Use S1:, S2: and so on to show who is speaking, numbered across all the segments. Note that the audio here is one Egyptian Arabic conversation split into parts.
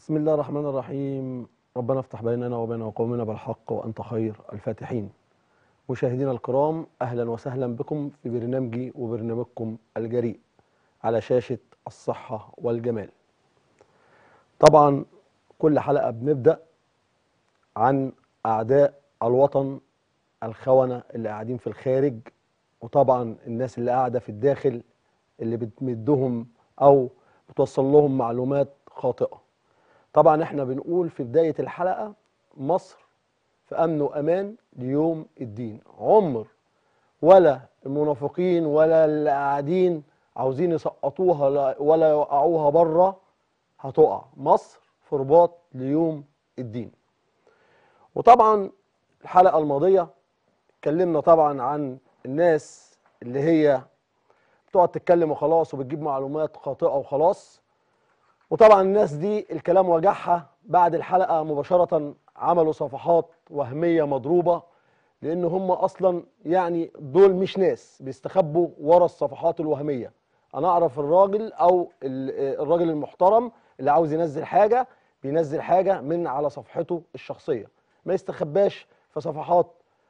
S1: بسم الله الرحمن الرحيم ربنا افتح بيننا وبين قومنا بالحق وأنت خير الفاتحين مشاهدينا الكرام أهلا وسهلا بكم في برنامجي وبرنامجكم الجريء على شاشة الصحة والجمال طبعا كل حلقة بنبدأ عن أعداء الوطن الخونة اللي قاعدين في الخارج وطبعا الناس اللي قاعدة في الداخل اللي بتمدهم أو بتوصل لهم معلومات خاطئة طبعا احنا بنقول في بداية الحلقة مصر في أمن وأمان ليوم الدين عمر ولا المنافقين ولا اللي قاعدين عاوزين يسقطوها لا- ولا يوقعوها بره هتقع مصر في رباط ليوم الدين وطبعا الحلقة الماضية اتكلمنا طبعا عن الناس اللي هي بتقعد تتكلم وخلاص وبتجيب معلومات خاطئة وخلاص وطبعا الناس دي الكلام وجعها بعد الحلقة مباشرة عملوا صفحات وهمية مضروبة لأن هم أصلا يعني دول مش ناس بيستخبوا ورا الصفحات الوهمية أنا أعرف الراجل أو ال- الراجل المحترم اللي عاوز ينزل حاجة بينزل حاجة من على صفحته الشخصية ما يستخباش في صفحات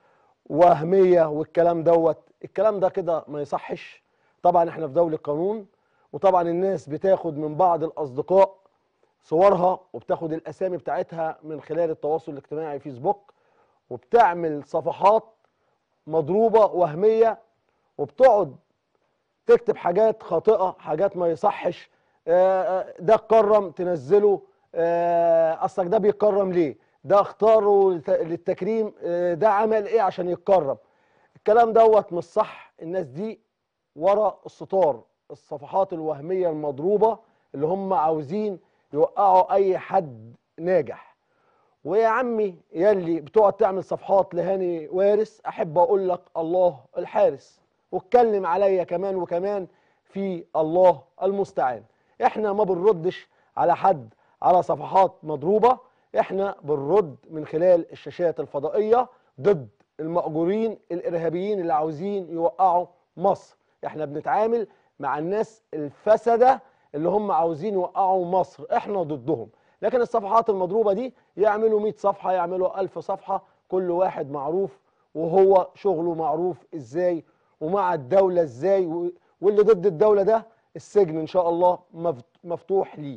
S1: وهمية والكلام دوت الكلام ده كده ما يصحش طبعا احنا في دولة قانون وطبعا الناس بتاخد من بعض الأصدقاء صورها وبتاخد الأسامي بتاعتها من خلال التواصل الاجتماعي فيسبوك وبتعمل صفحات مضروبة وهمية وبتقعد تكتب حاجات خاطئة حاجات ما يصحش آه، آه، ده اتكرم تنزله آه، اصلك ده بيتكرم ليه ده اختاره لت- للتكريم آه، ده عمل ايه عشان يتكرم الكلام دوت مش صح الناس دي ورا الستار الصفحات الوهمية المضروبة اللي هم عاوزين يوقعوا اي حد ناجح ويا عمي يلي بتقعد تعمل صفحات لهاني وارث احب اقول لك الله الحارس واتكلم عليا كمان وكمان في الله المستعان احنا ما بنردش على حد على صفحات مضروبة احنا بنرد من خلال الشاشات الفضائية ضد المأجورين الإرهابيين اللي عاوزين يوقعوا مصر احنا بنتعامل مع الناس الفسدة اللي هم عاوزين يوقعوا مصر احنا ضدهم لكن الصفحات المضروبة دي يعملوا 100 صفحة يعملوا 1000 صفحة كل واحد معروف وهو شغله معروف ازاي ومع الدولة ازاي و- واللي ضد الدولة ده السجن ان شاء الله مفت- مفتوح ليه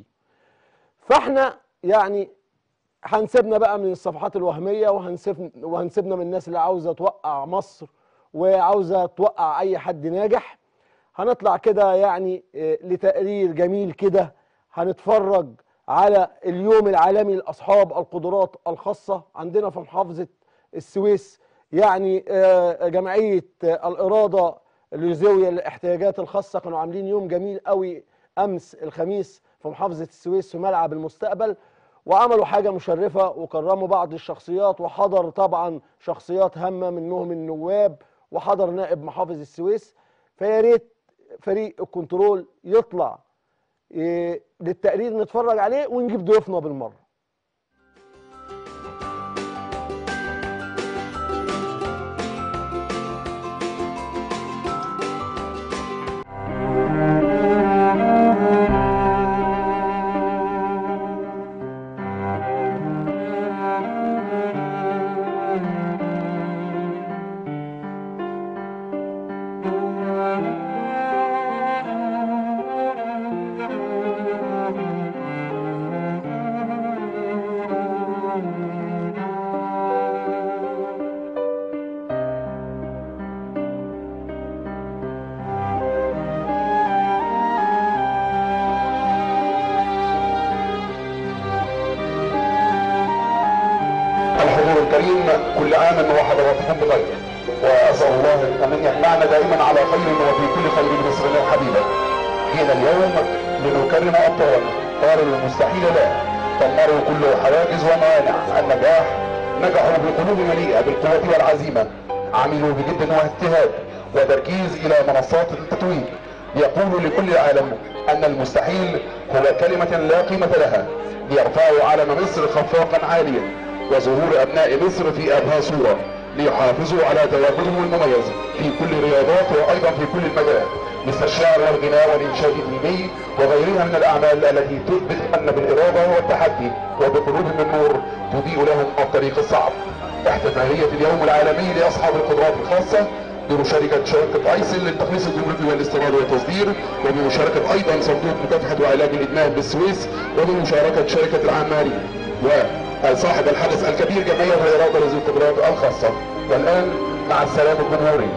S1: فاحنا يعني هنسيبنا بقى من الصفحات الوهمية وهنسيب وهنسيبنا من الناس اللي عاوزة توقع مصر وعاوزة توقع أي حد ناجح هنطلع كده يعني آه، لتقرير جميل كده هنتفرج على اليوم العالمي لأصحاب القدرات الخاصة عندنا في محافظة السويس يعني آه، جمعية آه، الإرادة الذوية للاحتياجات الخاصة كانوا عاملين يوم جميل قوي أمس الخميس في محافظة السويس في ملعب المستقبل وعملوا حاجة مشرفة وكرموا بعض الشخصيات وحضر طبعا شخصيات هامة منهم النواب وحضر نائب محافظ السويس فيا ريت فريق الكنترول يطلع إيه، للتقرير نتفرج عليه ونجيب ضيوفنا بالمرة
S2: الحضور الكريم كل عام وحضراتكم بخير واسال الله ان يجمعنا دائما على خير وفي كل خير باسمنا الحبيبه جينا اليوم لنكرم ابطال قالوا المستحيل لا دمروا كل حواجز وموانع النجاح نجحوا بقلوب مليئه بالقوه والعزيمه عملوا بجد واجتهاد وتركيز الى منصات التتويج يقول لكل العالم ان المستحيل هو كلمه لا قيمه لها ليرفعوا علم مصر خفاقا عاليا وظهور ابناء مصر في ابهى صوره ليحافظوا على تواجدهم المميز في كل الرياضات وايضا في كل المجالات مثل الشعر والغناء والإنشاد الديني وغيرها من الأعمال التي تثبت أن بالإرادة والتحدي وبقلوب من نور تضيء لهم الطريق الصعب احتفالية اليوم العالمي لأصحاب القدرات الخاصة بمشاركة شركة ايسل للتخليص الجمركي والاستيراد والتصدير وبمشاركة ايضا صندوق مكافحة وعلاج الادمان بالسويس وبمشاركة شركة العماري وصاحب الحدث الكبير جمعية الإرادة لذوي القدرات الخاصة والآن مع السلام الجمهوري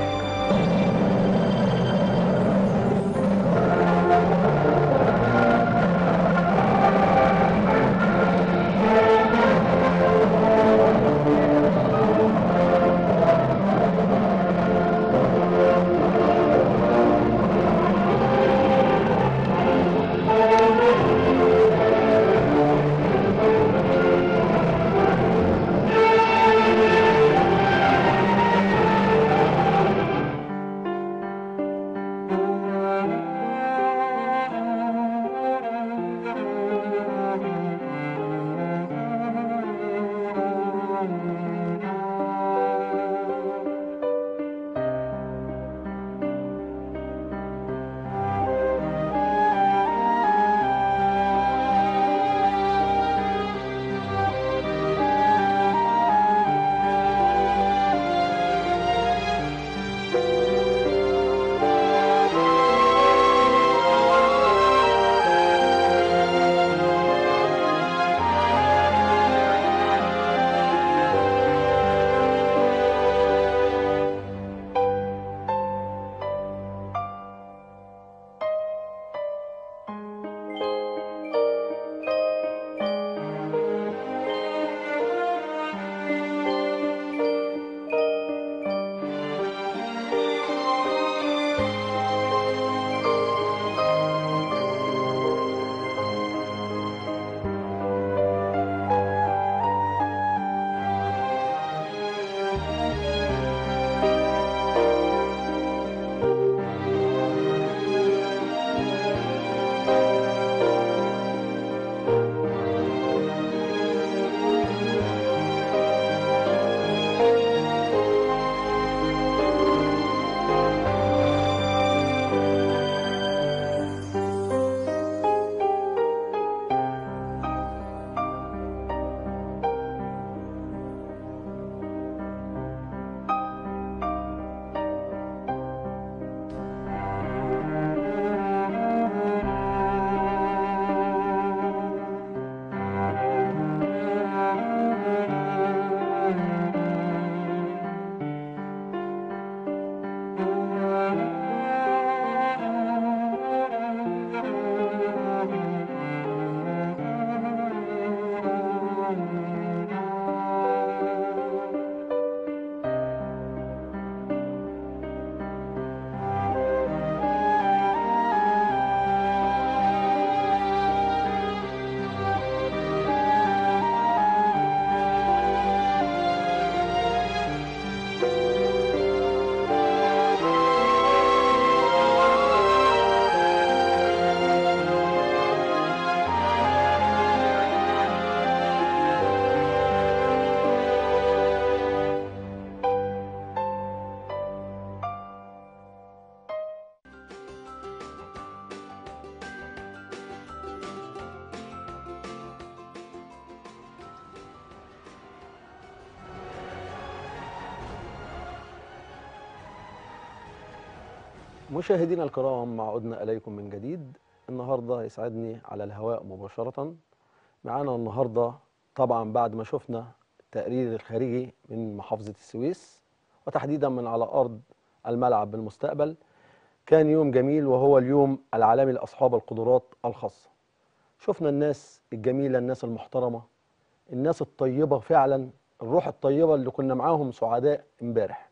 S1: مشاهدينا الكرام مع عدنا إليكم من جديد النهاردة يسعدني على الهواء مباشرة معانا النهاردة طبعا بعد ما شفنا التقرير الخارجي من محافظة السويس وتحديدا من على أرض الملعب بالمستقبل كان يوم جميل وهو اليوم العالمي لأصحاب القدرات الخاصة شفنا الناس الجميلة الناس المحترمة الناس الطيبة فعلا الروح الطيبة اللي كنا معاهم سعداء امبارح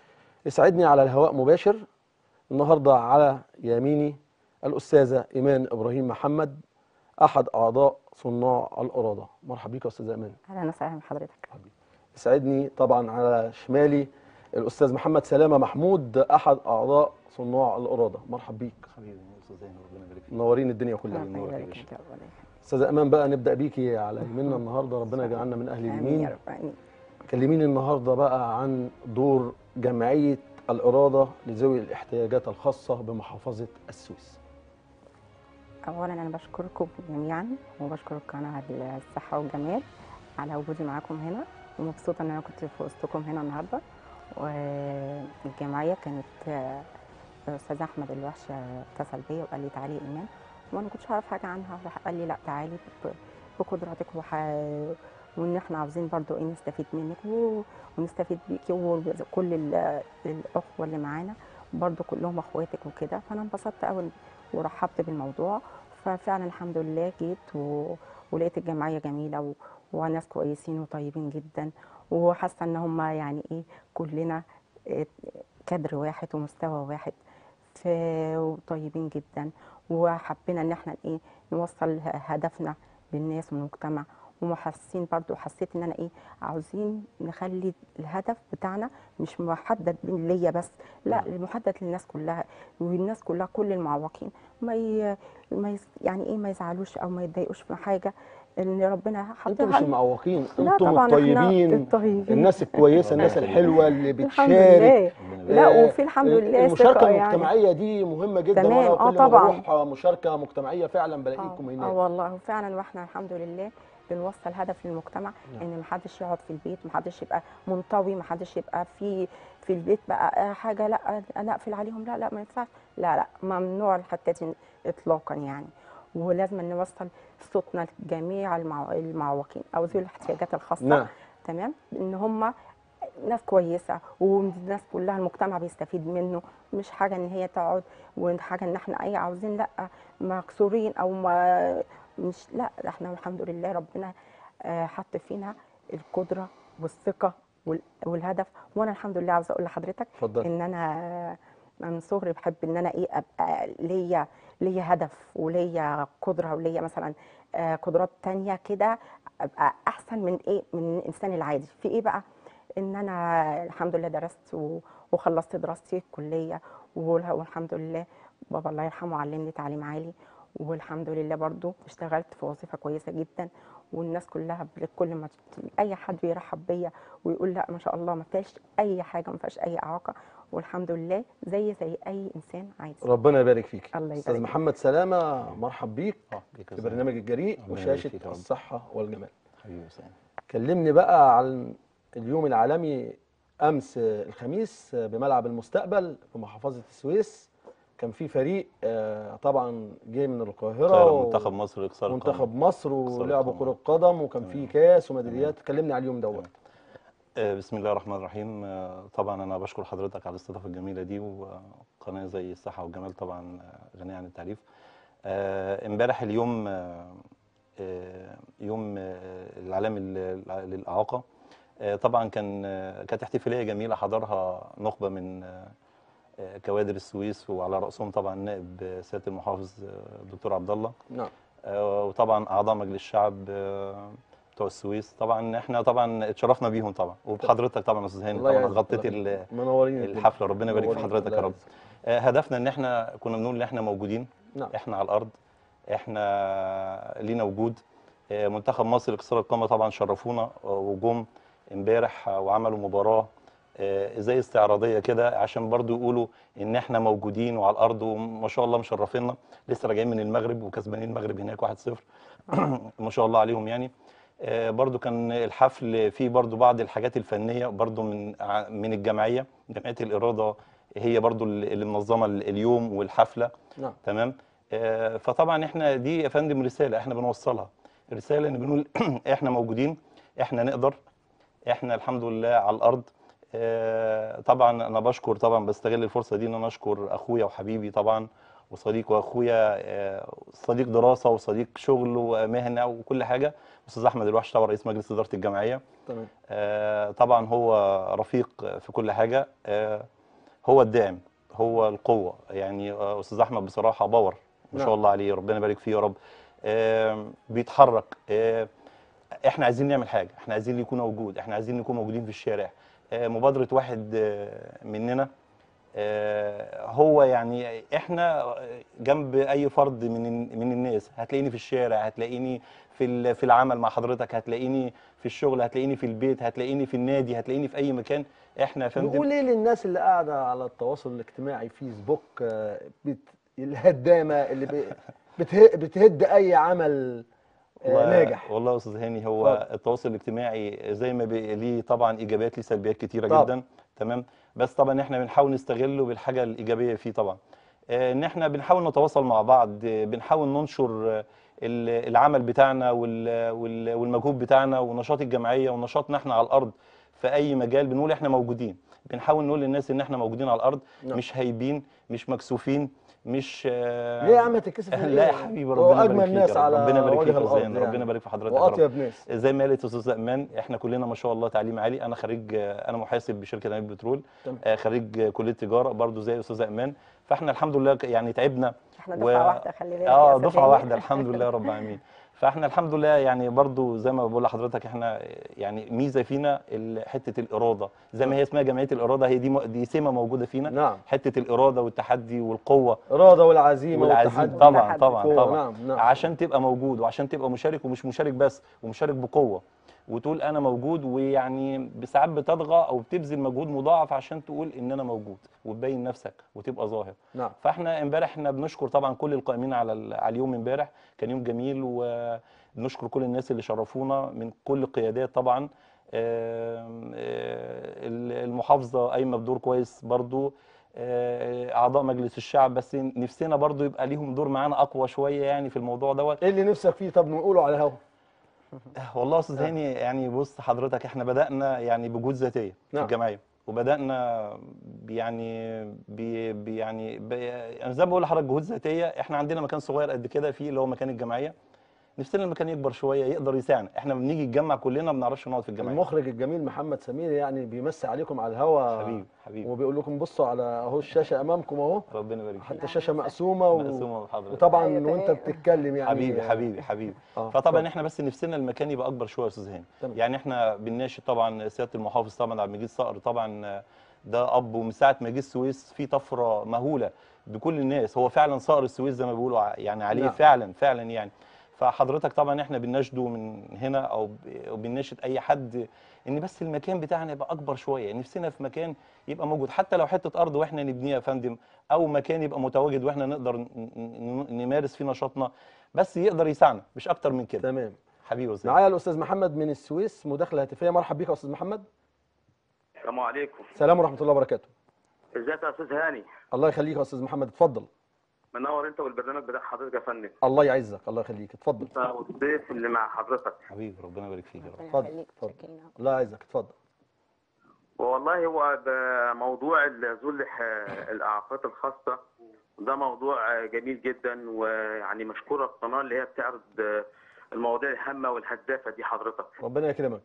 S1: يسعدني على الهواء مباشر النهارده على يميني الأستاذة إيمان إبراهيم محمد أحد أعضاء صناع الإرادة مرحبا بيك يا أستاذة إيمان
S3: اهلا وسهلا بحضرتك
S1: يسعدني طبعا على شمالي الأستاذ محمد سلامة محمود أحد أعضاء صناع الإرادة مرحبا بيك
S4: حبيبي استاذ زين ربنا يبارك فيك
S1: منورين الدنيا كلها
S3: ربنا يبارك فيك يا رب عليك.
S1: أستاذة إيمان بقى نبدأ بيكي على يميننا النهارده ربنا يجعلنا من أهل
S3: امين
S1: اليمين
S3: يا رب امين
S1: كلميني النهارده بقى عن دور جمعية الإرادة لذوي الاحتياجات الخاصة بمحافظة السويس
S3: اولا انا بشكركم جميعا وبشكر قناه الصحه والجمال على وجودي معاكم هنا ومبسوطه ان انا كنت في وسطكم هنا النهارده والجمعيه كانت آه، الاستاذ احمد الوحش اتصل بيا وقال لي تعالي ايمان وانا ما كنتش اعرف حاجه عنها راح قال لي لا تعالي ب- بقدراتك وح... وان احنا عاوزين برضو ايه نستفيد منك و... ونستفيد بيكي وكل ال- الاخوه اللي معانا برضو كلهم اخواتك وكده فانا انبسطت قوي ورحبت بالموضوع ففعلا الحمد لله جيت و... ولقيت الجمعيه جميله و... وناس كويسين وطيبين جدا وحاسه ان هم يعني ايه كلنا إيه، كادر واحد ومستوى واحد ف... وطيبين جدا وحبينا ان احنا ايه نوصل هدفنا للناس والمجتمع ومحسين برضو حسيت ان انا ايه عاوزين نخلي الهدف بتاعنا مش محدد ليا بس لا محدد للناس كلها والناس كلها كل المعوقين ما ي... ما يس... يعني ايه ما يزعلوش او ما يتضايقوش في حاجه ان ربنا
S1: انتوا مش
S3: حطها
S1: المعوقين
S3: لا
S1: انتم
S3: طبعا احنا
S1: الطيبين
S3: الطيبين
S1: الناس الكويسة الناس
S4: الحمد
S1: الحلوة اللي
S3: الحمد
S1: بتشارك
S3: لله
S4: ربنا
S3: لا
S1: آه،
S3: وفي الحمد لله
S1: المشاركة
S3: ثقة يعني.
S1: المجتمعية دي مهمة جدا
S3: تمام،
S1: وانا
S3: آه
S1: كل ما
S3: طبعاً.
S1: بروح مشاركة مجتمعية فعلا بلاقيكم
S3: اه
S1: هناك
S3: آه والله فعلا واحنا الحمد لله بنوصل هدف للمجتمع
S1: نعم.
S3: ان محدش يقعد في البيت محدش يبقى منطوي محدش يبقى في في البيت بقى آه، حاجه لا انا اقفل عليهم لا لا ما ينفعش لا لا ممنوع الحته دي اطلاقا يعني ولازم نوصل صوتنا لجميع المعو- المعوقين او ذوي الاحتياجات الخاصه
S1: نعم
S3: تمام ان هم ناس كويسه والناس كلها المجتمع بيستفيد منه مش حاجه ان هي تقعد وحاجه ان احنا اي عاوزين لا مكسورين او ما مش لا احنا الحمد لله ربنا آه، حط فينا القدره والثقه وال- والهدف وانا الحمد لله عاوزه اقول لحضرتك
S1: اتفضل
S3: ان انا من صغري بحب ان انا ايه ابقى ليا ليا هدف وليا قدره وليا مثلا آه، قدرات تانية كده ابقى احسن من ايه من الانسان العادي في ايه بقى ان انا الحمد لله درست و- وخلصت دراستي الكليه وال- والحمد لله بابا الله يرحمه علمني تعليم عالي والحمد لله برضو اشتغلت في وظيفه كويسه جدا والناس كلها ب- كل ما ت- اي حد بيرحب بيا ويقول لا ما شاء الله ما فيهاش اي حاجه ما فيهاش اي اعاقه والحمد لله زي زي اي انسان عادي
S1: ربنا يبارك فيك
S3: الله
S1: استاذ
S3: يبارك
S1: محمد سلامة مرحب بيك
S4: اه بيك
S1: في
S4: إزاي؟
S1: برنامج الجريء
S4: ربنا يبارك
S1: وشاشة
S4: فيك يا رب.
S1: الصحة والجمال
S4: حبيبي حسين
S1: كلمني بقى عن اليوم العالمي امس الخميس بملعب المستقبل في محافظه السويس كان في فريق آه، طبعا جاي من القاهره
S4: طايرة
S1: و-
S4: منتخب مصر اكسار القامة.
S1: منتخب مصر ولعبوا
S4: القامة.
S1: كره قدم وكان في
S4: تمام.
S1: كاس وميداليات كلمني على اليوم دوت
S4: آه، بسم الله الرحمن الرحيم آه، طبعا انا بشكر حضرتك على الاستضافه الجميله دي وقناه زي الصحه والجمال طبعا آه، غنيه عن التعريف آه، امبارح اليوم آه، آه، يوم آه، العالمي لل- للاعاقه آه، طبعا كان آه، كانت احتفاليه جميله حضرها نخبه من آه، آه، كوادر السويس وعلى راسهم طبعا نائب سياده المحافظ آه، الدكتور عبد الله
S1: نعم
S4: آه، وطبعا اعضاء مجلس الشعب آه، بتوع السويس طبعا احنا طبعا اتشرفنا بيهم طبعا وبحضرتك طبعا يا استاذ هاني
S1: الله
S4: طبعا
S1: يعزك،
S4: غطيت
S1: الله
S4: ال-
S1: يعزك. منورين
S4: الحفله ربنا يبارك في
S1: منورين،
S4: حضرتك
S1: الله
S4: يا رب
S1: يعزك.
S4: آه، هدفنا ان احنا كنا بنقول ان احنا موجودين
S1: نعم
S4: احنا على الارض احنا لينا وجود آه، منتخب مصر اكسار القامه طبعا شرفونا آه، وجم امبارح آه، وعملوا مباراه آه، زي استعراضيه كده عشان برضو يقولوا ان احنا موجودين وعلى الارض وما شاء الله مشرفينا لسه راجعين من المغرب وكسبانين المغرب هناك 1-0 ما شاء الله عليهم يعني آه، برضو كان الحفل فيه برضو بعض الحاجات الفنيه برضو من ع- من الجمعيه جمعيه الاراده هي برضو اللي منظمه اليوم والحفله
S1: نعم
S4: تمام آه، فطبعا احنا دي يا فندم رساله احنا بنوصلها رساله ان بنقول احنا موجودين احنا نقدر احنا الحمد لله على الارض آه، طبعا انا بشكر طبعا بستغل الفرصه دي ان انا اشكر اخويا وحبيبي طبعا وصديق واخويا آه، صديق دراسه وصديق شغل ومهنه وكل حاجه استاذ احمد الوحش طبعا رئيس مجلس اداره الجمعيه
S1: تمام
S4: آه، طبعا هو رفيق في كل حاجه آه، هو الداعم هو القوه يعني آه، استاذ احمد بصراحه باور ما شاء
S1: نعم.
S4: الله عليه ربنا يبارك فيه يا رب آه، بيتحرك آه، احنا عايزين نعمل حاجه احنا عايزين يكون موجود احنا عايزين نكون موجودين في الشارع آه، مبادره واحد آه، مننا آه، هو يعني احنا جنب اي فرد من من الناس هتلاقيني في الشارع هتلاقيني في ال- في العمل مع حضرتك هتلاقيني في الشغل هتلاقيني في البيت هتلاقيني في النادي هتلاقيني في اي مكان احنا يا فندم
S1: نقول ايه للناس اللي قاعده على التواصل الاجتماعي فيسبوك آه، بت... الهدامه اللي ب... بته... بتهد اي عمل آه،
S4: والله-
S1: ناجح
S4: والله يا استاذ هاني هو
S1: اتفضل.
S4: التواصل الاجتماعي زي ما بي- ليه طبعا ايجابيات ليه سلبيات كتيره
S1: طبعا.
S4: جدا تمام بس طبعا احنا بنحاول نستغله بالحاجه الايجابيه فيه طبعا آه، ان احنا بنحاول نتواصل مع بعض آه، بنحاول ننشر آه، ال- العمل بتاعنا وال- وال- والمجهود بتاعنا ونشاط الجمعيه ونشاطنا احنا على الارض في اي مجال بنقول احنا موجودين بنحاول نقول للناس ان احنا موجودين على الارض
S1: نعم.
S4: مش هايبين مش مكسوفين مش آه،
S1: ليه يا عم تتكسف من
S4: لا
S1: إيه؟
S4: يا حبيبي
S1: هو
S4: ربنا
S1: اجمل
S4: يبارك فيك
S1: ناس
S4: يا رب.
S1: على
S4: ربنا يبارك
S1: وجه
S4: فيك يا
S1: الارض
S4: زين ربنا
S1: يعني.
S4: يبارك في حضرتك يا رب
S1: واطيب ناس
S4: زي ما قالت استاذ امان احنا كلنا ما شاء الله تعليم عالي انا خريج انا محاسب بشركه نايل بترول
S1: تمام.
S4: آه، خريج كليه تجاره برضو زي استاذ امان فاحنا الحمد لله ك- يعني تعبنا
S3: احنا
S4: و-
S3: دفعه واحده خلي بالك يا
S4: اه
S3: أستاذ
S4: دفعه
S3: هاني.
S4: واحده الحمد لله رب العالمين فاحنا الحمد لله يعني برضو زي ما بقول لحضرتك احنا يعني ميزه فينا ال- حته الاراده زي ما هي اسمها جمعيه الاراده هي دي م- دي سمه موجوده فينا
S1: نعم
S4: حته الاراده والتحدي والقوه
S1: اراده والعزيمه
S4: والعزيمه
S1: والتحدي
S4: طبعا
S3: والتحدي.
S4: طبعا
S1: قوة،
S4: طبعا
S1: نعم نعم
S4: عشان تبقى موجود وعشان تبقى مشارك ومش مشارك بس ومشارك بقوه وتقول انا موجود ويعني ساعات بتطغى او بتبذل مجهود مضاعف عشان تقول ان انا موجود وتبين نفسك وتبقى ظاهر
S1: نعم
S4: فاحنا امبارح احنا بنشكر طبعا كل القائمين على ال- على اليوم امبارح كان يوم جميل وبنشكر كل الناس اللي شرفونا من كل القيادات طبعا آم، آه، المحافظه قايمه بدور كويس برضو آه، اعضاء مجلس الشعب بس نفسنا برضو يبقى ليهم دور معانا اقوى شويه يعني في الموضوع دوت
S1: ايه اللي نفسك فيه طب نقوله على الهوا
S4: والله يا استاذ هاني يعني بص حضرتك احنا بدانا يعني بجهود ذاتيه في
S1: نعم.
S4: الجمعيه وبدانا ب- يعني بي بي يعني بي انا زي ما بقول لحضرتك جهود ذاتيه احنا عندنا مكان صغير قد كده فيه اللي هو مكان الجمعيه نفسنا المكان يكبر شويه يقدر يساعنا احنا بنيجي نتجمع كلنا ما بنعرفش نقعد في الجمعيه
S1: المخرج الجميل محمد سمير يعني بيمسي عليكم على الهوا
S4: حبيبي حبيبي
S1: وبيقول لكم بصوا على اهو الشاشه امامكم اهو
S4: ربنا يبارك فيك
S1: حتى الشاشه مقسومه و...
S4: مقسومه بحضرتك
S1: وطبعا
S3: أيوة،
S1: وانت
S3: تمام.
S1: بتتكلم يعني
S4: حبيبي حبيبي حبيبي
S1: آه،
S4: فطبعا
S1: اتفضل.
S4: احنا بس نفسنا المكان يبقى اكبر شويه يا استاذ هاني
S1: تمام.
S4: يعني احنا بنناشد طبعا سياده المحافظ طبعا عبد المجيد صقر طبعا ده اب ومن ساعه ما جه السويس في طفره مهوله بكل الناس هو فعلا صقر السويس زي ما بيقولوا ع- يعني عليه
S1: نعم.
S4: فعلا فعلا يعني فحضرتك طبعا احنا بنناشده من هنا او ب- أو بنناشد اي حد ان بس المكان بتاعنا يبقى اكبر شويه نفسنا في مكان يبقى موجود حتى لو حته ارض واحنا نبنيها يا فندم او مكان يبقى متواجد واحنا نقدر ن- ن- نمارس فيه نشاطنا بس يقدر يساعنا مش اكتر من كده
S1: تمام
S4: حبيبي يا أستاذ.
S1: معايا الاستاذ محمد من السويس مداخله هاتفيه مرحب بيك يا استاذ محمد
S5: السلام عليكم
S1: سلام ورحمه الله وبركاته
S5: ازيك يا استاذ هاني
S1: الله يخليك يا استاذ محمد اتفضل
S5: منور انت والبرنامج بتاع حضرتك يا فندم
S1: الله يعزك الله يخليك اتفضل
S5: انت والضيف اللي مع حضرتك
S4: حبيبي ربنا يبارك فيك يا رب
S3: ربنا
S1: اتفضل،
S3: يخليك
S1: اتفضل.
S3: شاكرين أوي.
S1: الله يعزك اتفضل
S5: والله هو موضوع ذل الاعاقات الخاصه ده موضوع جميل جدا ويعني مشكوره القناه اللي هي بتعرض المواضيع الهامه والهدافه دي حضرتك
S1: ربنا يكرمك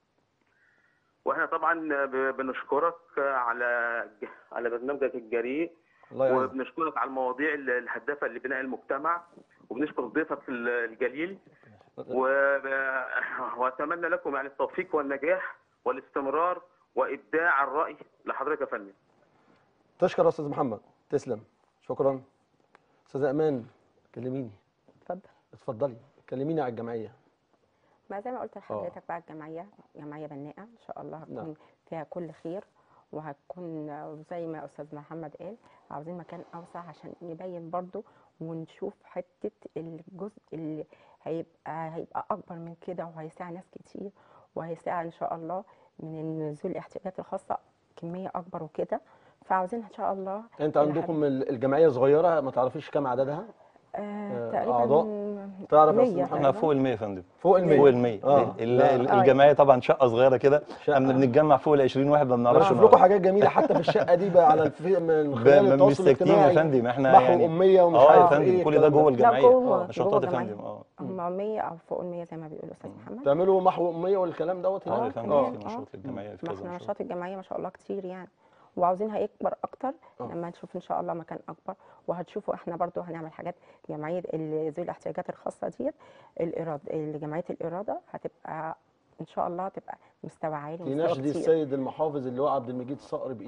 S5: واحنا طبعا ب- بنشكرك على على برنامجك الجريء
S1: الله يعزك
S5: وبنشكرك على المواضيع الهدافه لبناء المجتمع وبنشكر ضيفك الجليل و- واتمنى لكم يعني التوفيق والنجاح والاستمرار وابداع الراي لحضرتك يا فندم
S1: تشكر يا استاذ محمد تسلم شكرا استاذ امان كلميني
S3: اتفضل
S1: اتفضلي كلميني على الجمعيه
S3: ما زي ما قلت لحضرتك بقى الجمعيه جمعيه بناءه ان شاء الله هتكون
S1: نعم.
S3: فيها كل خير وهتكون زي ما استاذ محمد قال عاوزين مكان اوسع عشان نبين برضو ونشوف حته الجزء اللي هيبقى هيبقى اكبر من كده وهيساعد ناس كتير وهيساعد ان شاء الله من ذوي الاحتياجات الخاصه كميه اكبر وكده فعاوزين ان شاء الله
S1: انت
S3: الى
S1: عندكم ال- الجمعيه صغيره ما تعرفيش كام عددها
S3: آه
S1: آه،
S3: تقريبا
S1: أعضاء؟ تعرف يا أستاذ
S3: 100
S1: محمد؟
S4: احنا
S3: تقريباً.
S4: فوق ال 100 يا فندم
S1: فوق ال 100
S4: فوق ال 100
S1: اه
S4: ال-
S1: لا.
S4: ال-
S3: آه.
S4: الجمعيه طبعا شقه صغيره كده
S1: شقة.
S4: احنا بنتجمع فوق ال 20 واحد ما
S1: انا
S4: بنعرفش
S1: بشوف لكم حاجات جميله حتى في الشقه دي بقى على الف... من
S4: ب-
S1: خلال
S4: مش
S1: التواصل
S4: ساكتين يا
S1: الاجتماعي
S4: فندم احنا
S1: محو
S4: يعني
S1: اميه ومش
S4: اه يا
S1: عارف
S4: فندم
S1: ايه
S4: كل ده
S1: الكلام
S4: جوه
S3: لا
S4: الجمعيه
S3: جوه
S4: نشاطات
S3: جوه
S4: يا
S3: الجمعية.
S4: فندم اه
S3: هم 100 او فوق ال 100 زي ما بيقول استاذ محمد
S1: تعملوا محو اميه والكلام دوت
S4: اه يا
S1: هناك
S4: فندم
S3: كمان،
S4: في
S3: آه.
S4: نشاط للجمعيه في
S3: ما
S4: كذا
S3: احنا
S4: نشاط
S3: نشاط الجمعيه ما شاء الله كتير يعني وعاوزينها يكبر اكتر
S1: آه.
S3: لما نشوف ان شاء الله مكان اكبر وهتشوفوا احنا برضو هنعمل حاجات جمعيه ال- ذوي الاحتياجات الخاصه ديت الاراده جمعيه الاراده هتبقى ان شاء الله هتبقى مستوى عالي ومستوى
S1: تناشدي
S3: كتير
S1: السيد المحافظ اللي هو عبد المجيد صقر بايه؟
S3: مم.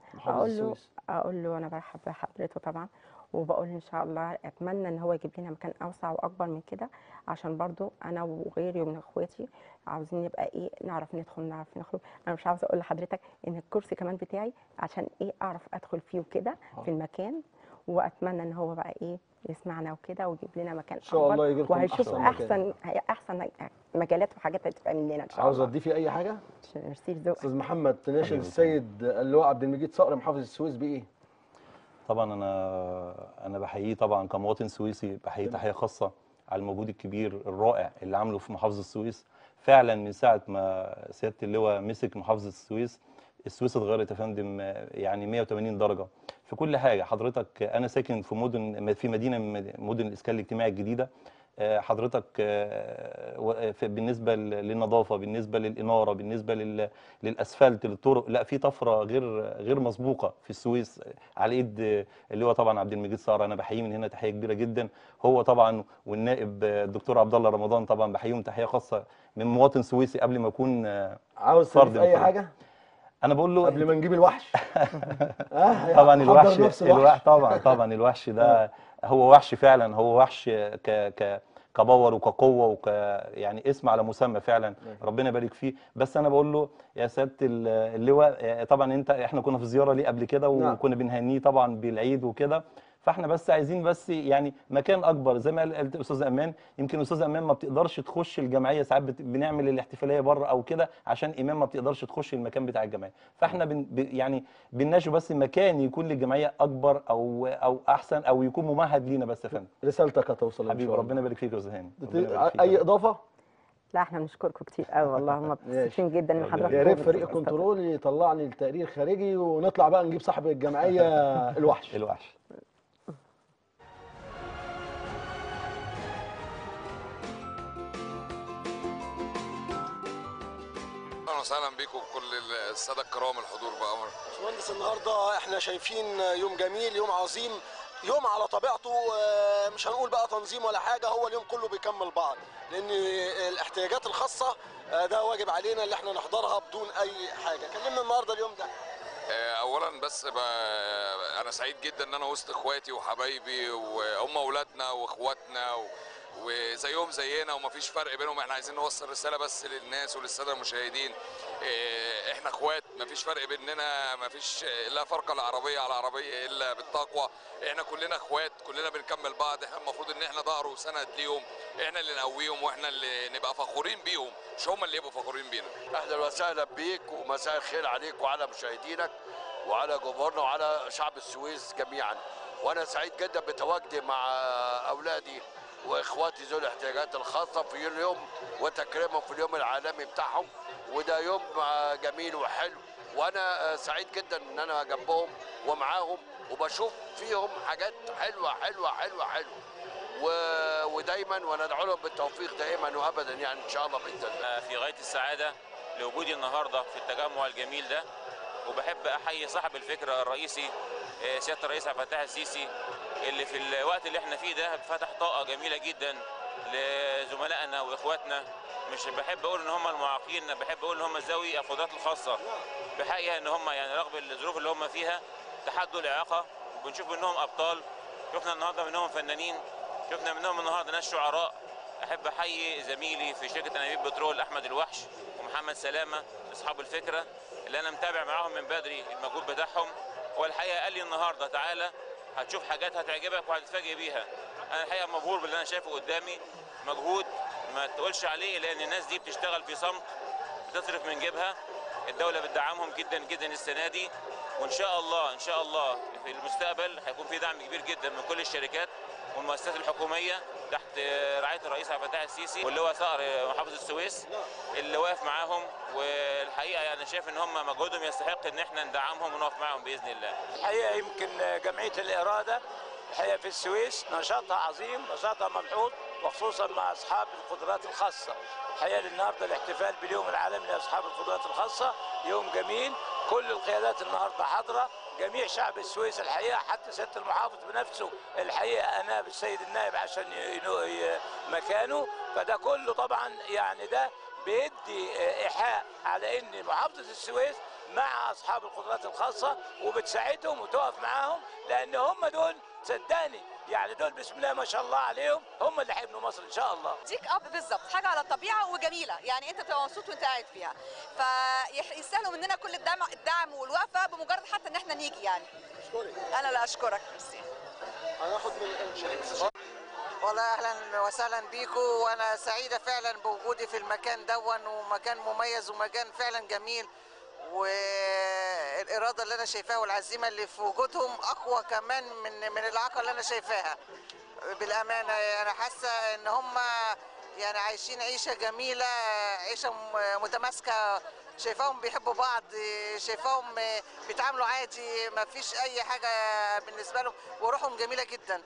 S1: محافظ
S3: اقول له
S1: السويس
S3: اقول له انا برحب بحضرته طبعا وبقول ان شاء الله اتمنى ان هو يجيب لنا مكان اوسع واكبر من كده عشان برضو انا وغيري من اخواتي عاوزين نبقى ايه نعرف ندخل نعرف نخرج انا مش عاوزه اقول لحضرتك ان الكرسي كمان بتاعي عشان ايه اعرف ادخل فيه وكده
S1: آه.
S3: في المكان واتمنى ان هو بقى ايه يسمعنا وكده ويجيب لنا مكان
S1: ان شاء
S3: أكبر
S1: الله يجي لكم
S3: وهيشوف
S1: احسن
S3: احسن
S1: مكان
S3: احسن, احسن مجالات وحاجات هتبقى مننا ان شاء
S1: عاوز
S3: الله
S1: اضيفي اي حاجه
S3: ميرسي ذوقك
S1: استاذ محمد تناشد السيد اللواء عبد المجيد صقر محافظ السويس بايه
S4: طبعا انا انا بحييه طبعا كمواطن سويسي بحييه تحيه خاصه على المجهود الكبير الرائع اللي عمله في محافظه السويس فعلا من ساعه ما سياده اللواء مسك محافظه السويس السويس اتغيرت يا فندم آه، يعني 180 درجه في كل حاجه حضرتك انا ساكن في مدن في مدينه من مدن الاسكان الاجتماعي الجديده آه، حضرتك آه، و- في- بالنسبه ل- للنظافه بالنسبه للاناره بالنسبه لل- للاسفلت للطرق لا في طفره غير غير مسبوقه في السويس على ايد آه، اللي هو طبعا عبد المجيد صقر انا بحييه من هنا تحيه كبيره جدا هو طبعا والنائب آه، الدكتور عبد الله رمضان طبعا بحييهم تحيه خاصه من مواطن سويسي قبل ما اكون آه،
S1: عاوز
S4: فرد
S1: تضيف اي
S4: من
S1: حاجه
S4: انا بقول له
S1: قبل ما نجيب الوحش اه
S4: طبعا
S1: حضر
S4: الوحش
S1: نفس
S4: الوحش طبعا طبعا الوحش ده هو وحش فعلا هو وحش ك ك كباور وكقوه وك يعني اسم على مسمى فعلا ربنا يبارك فيه بس انا بقول له يا سياده ال- اللواء آه، طبعا انت احنا كنا في زياره ليه قبل كده
S1: نعم.
S4: وكنا بنهنيه طبعا بالعيد وكده فاحنا بس عايزين بس يعني مكان اكبر زي ما قال قالت استاذ امان يمكن استاذ امان ما بتقدرش تخش الجمعيه ساعات بت- بنعمل الاحتفاليه بره او كده عشان ايمان ما بتقدرش تخش المكان بتاع الجمعيه فاحنا بن ب- يعني بنناشد بس مكان يكون للجمعيه اكبر او او احسن او يكون ممهد لينا بس يا فندم
S1: رسالتك هتوصل ان
S4: حبيبي
S1: شاء الله
S4: ربنا يبارك فيك يا استاذ هاني ربنا يبارك
S1: ت-
S4: فيك.
S1: اي اضافه
S3: لا احنا بنشكركم كتير قوي والله هم مبسوطين جدا ان
S4: ربنا
S3: حضرتك
S1: يا ريت فريق كنترول يطلعني لتقرير خارجي ونطلع بقى نجيب صاحب الجمعيه الوحش
S4: الوحش
S6: اهلا وسهلا بيكم كل الساده الكرام الحضور بامر
S7: باشمهندس النهارده احنا شايفين يوم جميل يوم عظيم يوم على طبيعته آه، مش هنقول بقى تنظيم ولا حاجه هو اليوم كله بيكمل بعض لان الاحتياجات الخاصه آه، ده واجب علينا اللي احنا نحضرها بدون اي حاجه كلمنا النهارده اليوم ده
S6: آه، اولا بس ب... انا سعيد جدا ان انا وسط اخواتي وحبايبي وهم اولادنا واخواتنا و... وزيهم زينا ومفيش فرق بينهم احنا عايزين نوصل رساله بس للناس وللساده المشاهدين آه، احنا اخوات مفيش فرق بيننا مفيش لا فرقه العربيه على عربيه الا بالتقوى احنا كلنا اخوات كلنا بنكمل بعض احنا المفروض ان احنا ظهر وسند ليهم احنا اللي نقويهم واحنا اللي نبقى فخورين بيهم مش هم اللي يبقوا فخورين بينا
S8: اهلا وسهلا بيك ومساء الخير عليك وعلى مشاهدينك وعلى جمهورنا وعلى شعب السويس جميعا وانا سعيد جدا بتواجدي مع اولادي واخواتي ذوي الاحتياجات الخاصه في اليوم وتكريمهم في اليوم العالمي بتاعهم وده يوم آه، جميل وحلو وانا آه، سعيد جدا ان انا جنبهم ومعاهم وبشوف فيهم حاجات حلوه حلوه حلوه حلوه و... ودايما وندعو لهم بالتوفيق دائما وابدا يعني ان شاء الله باذن الله
S9: في غايه السعاده لوجودي النهارده في التجمع الجميل ده وبحب احيي صاحب الفكره الرئيسي آه، سياده الرئيس عبد الفتاح السيسي اللي في الوقت اللي احنا فيه ده فتح طاقه جميله جدا لزملائنا واخواتنا مش بحب اقول ان هم المعاقين بحب اقول ان هم ذوي القدرات الخاصه بحقيقه ان هم يعني رغم الظروف اللي هم فيها تحدوا الاعاقه وبنشوف منهم ابطال شفنا النهارده منهم فنانين شفنا منهم النهارده ناس شعراء احب احيي زميلي في شركه انابيب بترول احمد الوحش ومحمد سلامه اصحاب الفكره اللي انا متابع معاهم من بدري المجهود بتاعهم هو الحقيقه قال لي النهارده تعالى هتشوف حاجات هتعجبك وهتتفاجئ بيها انا الحقيقه مبهور باللي انا شايفه قدامي مجهود ما تقولش عليه لان الناس دي بتشتغل في صمت بتصرف من جيبها الدوله بتدعمهم جدا جدا السنه دي وان شاء الله ان شاء الله في المستقبل هيكون في دعم كبير جدا من كل الشركات والمؤسسات الحكوميه تحت رعايه الرئيس عبد الفتاح السيسي واللي هو صقر محافظ السويس اللي واقف معاهم والحقيقه يعني شايف ان هم مجهودهم يستحق ان احنا ندعمهم ونقف معاهم باذن الله.
S10: الحقيقه يمكن جمعيه الاراده الحقيقه في السويس نشاطها عظيم نشاطها ملحوظ وخصوصا مع اصحاب القدرات الخاصه الحقيقه النهارده الاحتفال باليوم العالمي لاصحاب القدرات الخاصه يوم جميل كل القيادات النهارده حاضره جميع شعب السويس الحقيقه حتى سياده المحافظ بنفسه الحقيقه اناب السيد النائب عشان ينو- ي- مكانه فده كله طبعا يعني ده بيدي ايحاء على ان محافظه السويس مع اصحاب القدرات الخاصه وبتساعدهم وتقف معاهم لان هم دول صدقني يعني دول بسم الله ما شاء الله عليهم هم اللي هيبنوا مصر ان شاء الله
S11: ديك اب بالظبط حاجه على الطبيعه وجميله يعني انت بتبقى مبسوط وانت قاعد فيها فيستاهلوا مننا كل الدعم الدعم والوقفه بمجرد حتى ان احنا نيجي يعني
S7: اشكرك
S11: انا لا اشكرك ميرسي
S7: هناخد من شريك
S12: والله اهلا وسهلا بيكم وانا سعيده فعلا بوجودي في المكان دون ومكان مميز ومكان فعلا جميل والاراده اللي انا شايفاها والعزيمه اللي في وجودهم اقوى كمان من من الاعاقه اللي انا شايفاها بالامانه انا حاسه ان هم يعني عايشين عيشه جميله عيشه م- متماسكه شايفاهم بيحبوا بعض شايفاهم بيتعاملوا عادي ما فيش اي حاجه بالنسبه لهم وروحهم جميله جدا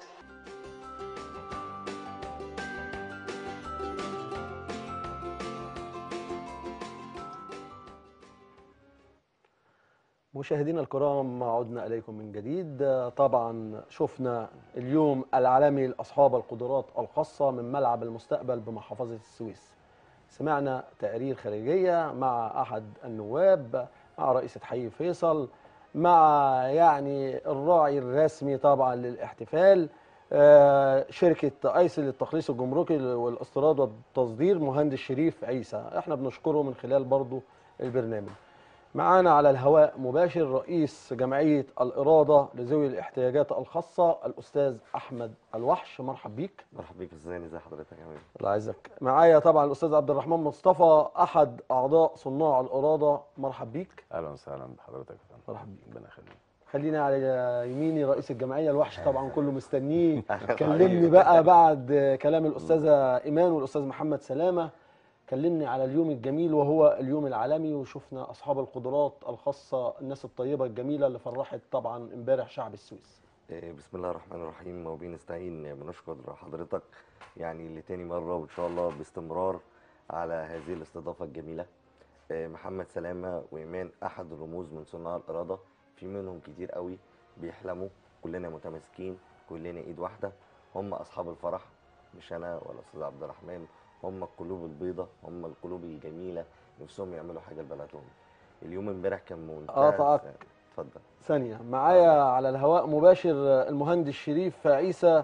S1: مشاهدينا الكرام عدنا إليكم من جديد طبعا شفنا اليوم العالمي لأصحاب القدرات الخاصة من ملعب المستقبل بمحافظة السويس سمعنا تقارير خارجية مع أحد النواب مع رئيسة حي فيصل مع يعني الراعي الرسمي طبعا للاحتفال آه، شركة ايسل للتخليص الجمركي والاستيراد والتصدير مهندس شريف عيسى احنا بنشكره من خلال برضو البرنامج معانا على الهواء مباشر رئيس جمعية الإرادة لذوي الاحتياجات الخاصة الأستاذ أحمد الوحش مرحب بيك
S13: مرحبا بيك ازاي ازي حضرتك يا حبيبي
S1: الله يعزك معايا طبعا الأستاذ عبد الرحمن مصطفى أحد أعضاء صناع الإرادة مرحب بيك
S14: اهلا وسهلا بحضرتك يا فندم
S1: مرحبا بيك
S14: ربنا يخليك
S1: خلينا على يميني رئيس الجمعية الوحش طبعا كله مستنيه كلمني بقى بعد كلام الأستاذة إيمان والأستاذ محمد سلامة كلمني على اليوم الجميل وهو اليوم العالمي وشفنا أصحاب القدرات الخاصة الناس الطيبة الجميلة اللي فرحت طبعا امبارح شعب السويس
S13: إيه، بسم الله الرحمن الرحيم وبنستعين بنشكر حضرتك يعني لتاني مرة وإن شاء الله باستمرار على هذه الاستضافة الجميلة إيه، محمد سلامة وإيمان أحد الرموز من صناع الإرادة في منهم كتير قوي بيحلموا كلنا متماسكين كلنا إيد واحدة هم أصحاب الفرح مش أنا ولا أستاذ عبد الرحمن هم القلوب البيضة هم القلوب الجميلة نفسهم يعملوا حاجة لبلدهم اليوم امبارح كان منتهى
S1: قاطعك.
S13: اتفضل
S1: ثانية معايا على الهواء مباشر المهندس شريف عيسى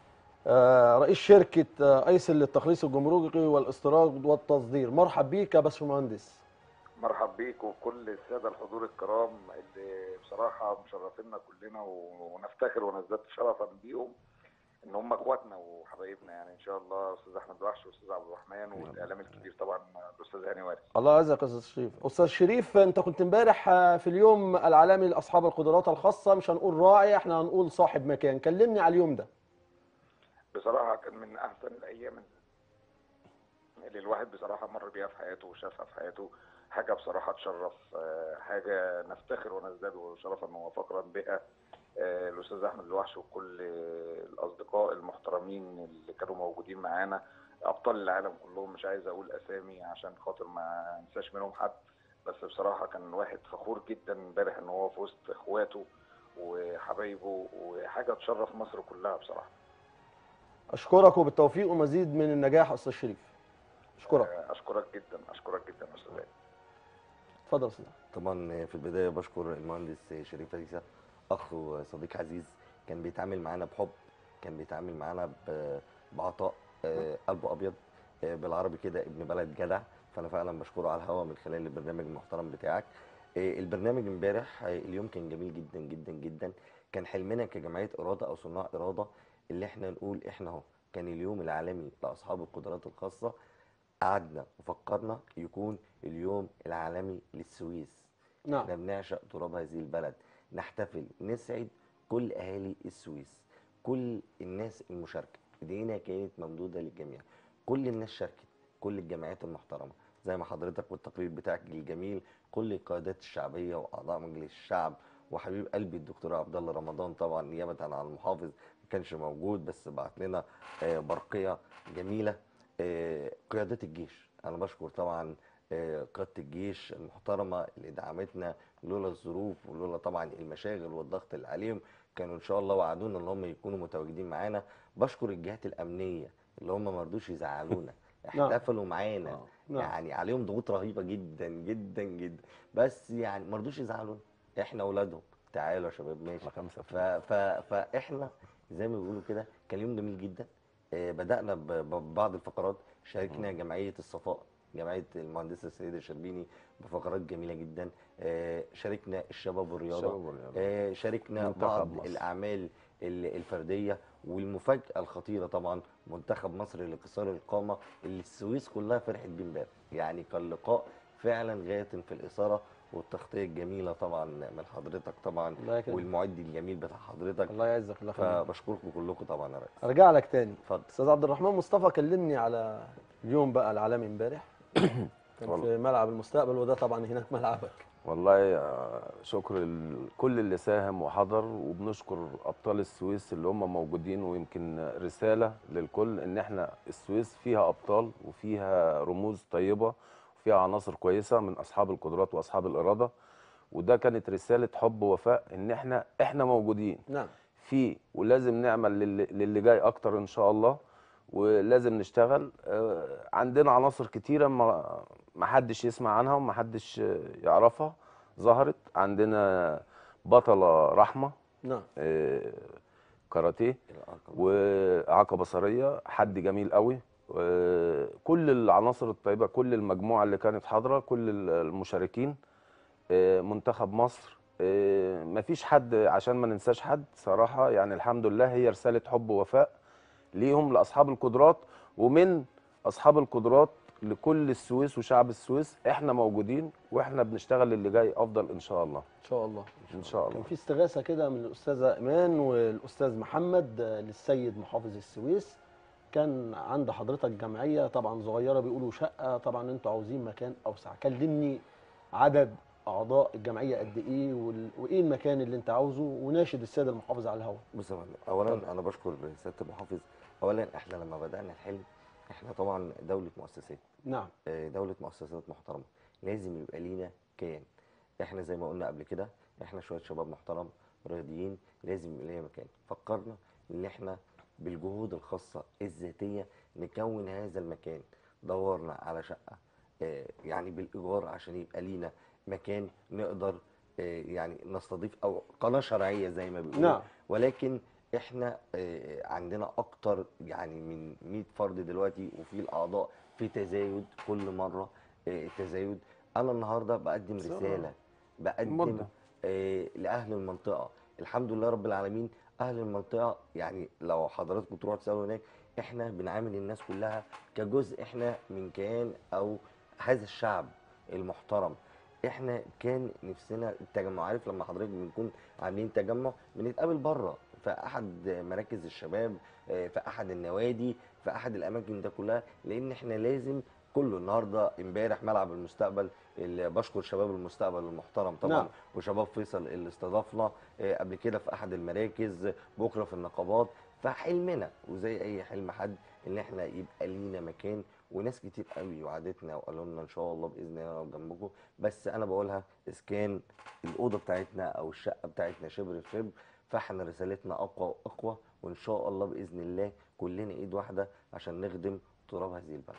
S1: آه، رئيس شركة آه، ايسل للتخليص الجمركي والاستيراد والتصدير مرحب بيك يا باشمهندس
S15: مرحب بيك وكل الساده الحضور الكرام اللي بصراحه مشرفينا كلنا ونفتخر ونزداد شرفا بيهم ان هم اخواتنا وحبايبنا يعني ان شاء الله استاذ احمد وحش واستاذ عبد الرحمن والاعلام الكبير طبعا الاستاذ هاني وارث
S1: الله يعزك يا استاذ شريف استاذ شريف انت كنت امبارح آه، في اليوم العالمي لاصحاب القدرات الخاصة مش هنقول راعي احنا هنقول صاحب مكان كلمني على اليوم ده
S15: بصراحه كان من احسن الايام اللي الواحد بصراحه مر بيها في حياته وشافها في حياته حاجه بصراحه تشرف آه، حاجه نفتخر ونزداد شرفا وفخرا بها آه، الاستاذ احمد الوحش وكل آه، الاصدقاء المحترمين اللي كانوا موجودين معانا ابطال العالم كلهم مش عايز اقول اسامي عشان خاطر ما انساش منهم حد بس بصراحه كان واحد فخور جدا امبارح ان هو في وسط اخواته وحبايبه وحاجه تشرف مصر كلها بصراحه
S1: اشكرك وبالتوفيق ومزيد من النجاح استاذ شريف اشكرك
S15: آه، اشكرك جدا اشكرك جدا يا استاذ هاني.
S1: اتفضل يا استاذ
S13: طبعا في البدايه بشكر المهندس شريف عيسى اخ وصديق عزيز كان بيتعامل معانا بحب كان بيتعامل معانا ب- بعطاء آه، قلبه ابيض آه، بالعربي كده ابن بلد جدع فانا فعلا بشكره على الهوا من خلال البرنامج المحترم بتاعك آه، البرنامج امبارح آه، اليوم كان جميل جدا جدا جدا كان حلمنا كجمعيه اراده او صناع اراده اللي احنا نقول احنا اهو كان اليوم العالمي لاصحاب القدرات الخاصه قعدنا وفكرنا يكون اليوم العالمي للسويس
S1: نعم.
S13: احنا بنعشق تراب هذه البلد نحتفل نسعد كل اهالي السويس كل الناس المشاركه ايدينا كانت ممدوده للجميع كل الناس شاركت كل الجمعيات المحترمه زي ما حضرتك والتقرير بتاعك الجميل كل القيادات الشعبيه واعضاء مجلس الشعب وحبيب قلبي الدكتور عبد الله رمضان طبعا نيابه عن المحافظ ما كانش موجود بس بعت لنا آه، برقيه جميله آه، قيادات الجيش انا بشكر طبعا آه، قياده الجيش المحترمه اللي دعمتنا لولا الظروف ولولا طبعا المشاغل والضغط اللي عليهم كانوا ان شاء الله وعدونا ان هم يكونوا متواجدين معانا بشكر الجهات الامنيه اللي هم ما رضوش يزعلونا
S1: نعم.
S13: احتفلوا معانا
S1: نعم.
S13: يعني عليهم ضغوط رهيبه جدا جدا جدا بس يعني ما رضوش يزعلوا احنا اولادهم تعالوا يا شباب ماشي ف ف فاحنا زي ما بيقولوا كده كان يوم جميل جدا آه، بدانا ب- ب- ببعض الفقرات شاركنا جمعيه الصفاء جمعيه المهندسه السيده شربيني بفقرات جميله جدا آه، شاركنا الشباب والرياضه
S14: الشباب والرياضة.
S13: آه، شاركنا
S14: منتخب
S13: بعض
S14: مصر.
S13: الاعمال ال- الفرديه والمفاجاه الخطيره طبعا منتخب مصر لقصار القامه اللي السويس كلها فرحت بيه امبارح يعني كان لقاء فعلا غايه في الاثاره والتغطيه الجميله طبعا من حضرتك طبعا
S1: الله يكرمك.
S13: والمعد الجميل بتاع حضرتك
S1: الله يعزك الله يخليك
S13: فبشكركم كلكم طبعا يا ريس
S1: ارجع لك تاني
S13: اتفضل
S1: استاذ عبد الرحمن مصطفى كلمني على اليوم بقى العالمي امبارح كان
S14: والله.
S1: في ملعب المستقبل وده طبعا هناك ملعبك
S14: والله آه، شكر لكل اللي ساهم وحضر وبنشكر ابطال السويس اللي هم موجودين ويمكن رساله للكل ان احنا السويس فيها ابطال وفيها رموز طيبه وفيها عناصر كويسه من اصحاب القدرات واصحاب الاراده وده كانت رساله حب ووفاء ان احنا احنا موجودين
S1: نعم
S14: في ولازم نعمل للي, للي جاي اكتر ان شاء الله ولازم نشتغل آه، عندنا عناصر كتيره ما ما حدش يسمع عنها وما حدش آه، يعرفها ظهرت عندنا بطله رحمه
S1: نعم
S14: آه، كاراتيه واعاقه بصريه حد جميل قوي آه، كل العناصر الطيبه كل المجموعه اللي كانت حاضره كل المشاركين آه، منتخب مصر آه، مفيش حد عشان ما ننساش حد صراحه يعني الحمد لله هي رساله حب ووفاء ليهم لاصحاب القدرات ومن اصحاب القدرات لكل السويس وشعب السويس احنا موجودين واحنا بنشتغل اللي جاي افضل ان شاء الله
S1: ان شاء الله
S14: ان شاء الله
S1: كان في استغاثه كده من الاستاذه ايمان والاستاذ محمد آه، للسيد محافظ السويس كان عند حضرتك جمعيه طبعا صغيره بيقولوا شقه طبعا انتوا عاوزين مكان اوسع كلمني عدد اعضاء الجمعيه قد ايه وال- وايه المكان اللي انت عاوزه وناشد السيد المحافظ على الهواء
S13: بص يا فندم، اولا انا بشكر سياده المحافظ اولا احنا لما بدانا الحلم احنا طبعا دوله مؤسسات
S1: نعم
S13: آه، دوله مؤسسات محترمه لازم يبقى لينا كيان احنا زي ما قلنا قبل كده احنا شويه شباب محترم رياضيين لازم يبقى لينا مكان فكرنا ان احنا بالجهود الخاصه الذاتيه نكون هذا المكان دورنا على شقه آه، يعني بالايجار عشان يبقى لينا مكان نقدر آه، يعني نستضيف او قناه شرعيه زي ما بيقولوا
S1: نعم.
S13: ولكن احنا آه، عندنا اكتر يعني من 100 فرد دلوقتي وفي الاعضاء في تزايد كل مره آه، تزايد انا النهارده بقدم
S14: صح.
S13: رساله بقدم
S14: مدة.
S13: آه، لاهل المنطقه الحمد لله رب العالمين اهل المنطقه يعني لو حضراتكم تروحوا تسالوا هناك احنا بنعامل الناس كلها كجزء احنا من كيان او هذا الشعب المحترم احنا كان نفسنا التجمع عارف لما حضرتك بنكون عاملين تجمع بنتقابل بره في احد مراكز الشباب آه، في احد النوادي في احد الاماكن ده كلها لان احنا لازم كله النهارده امبارح ملعب المستقبل اللي بشكر شباب المستقبل المحترم طبعا
S1: نعم.
S13: وشباب فيصل اللي استضافنا آه، قبل كده في احد المراكز بكره في النقابات فحلمنا وزي اي حلم حد ان احنا يبقى لينا مكان وناس كتير قوي وعدتنا وقالوا لنا ان شاء الله باذن الله نقف جنبكم بس انا بقولها اذا كان الاوضه بتاعتنا او الشقه بتاعتنا شبر في شبر فاحنا رسالتنا اقوى واقوى وان شاء الله باذن الله كلنا ايد واحده عشان نخدم تراب هذه البلد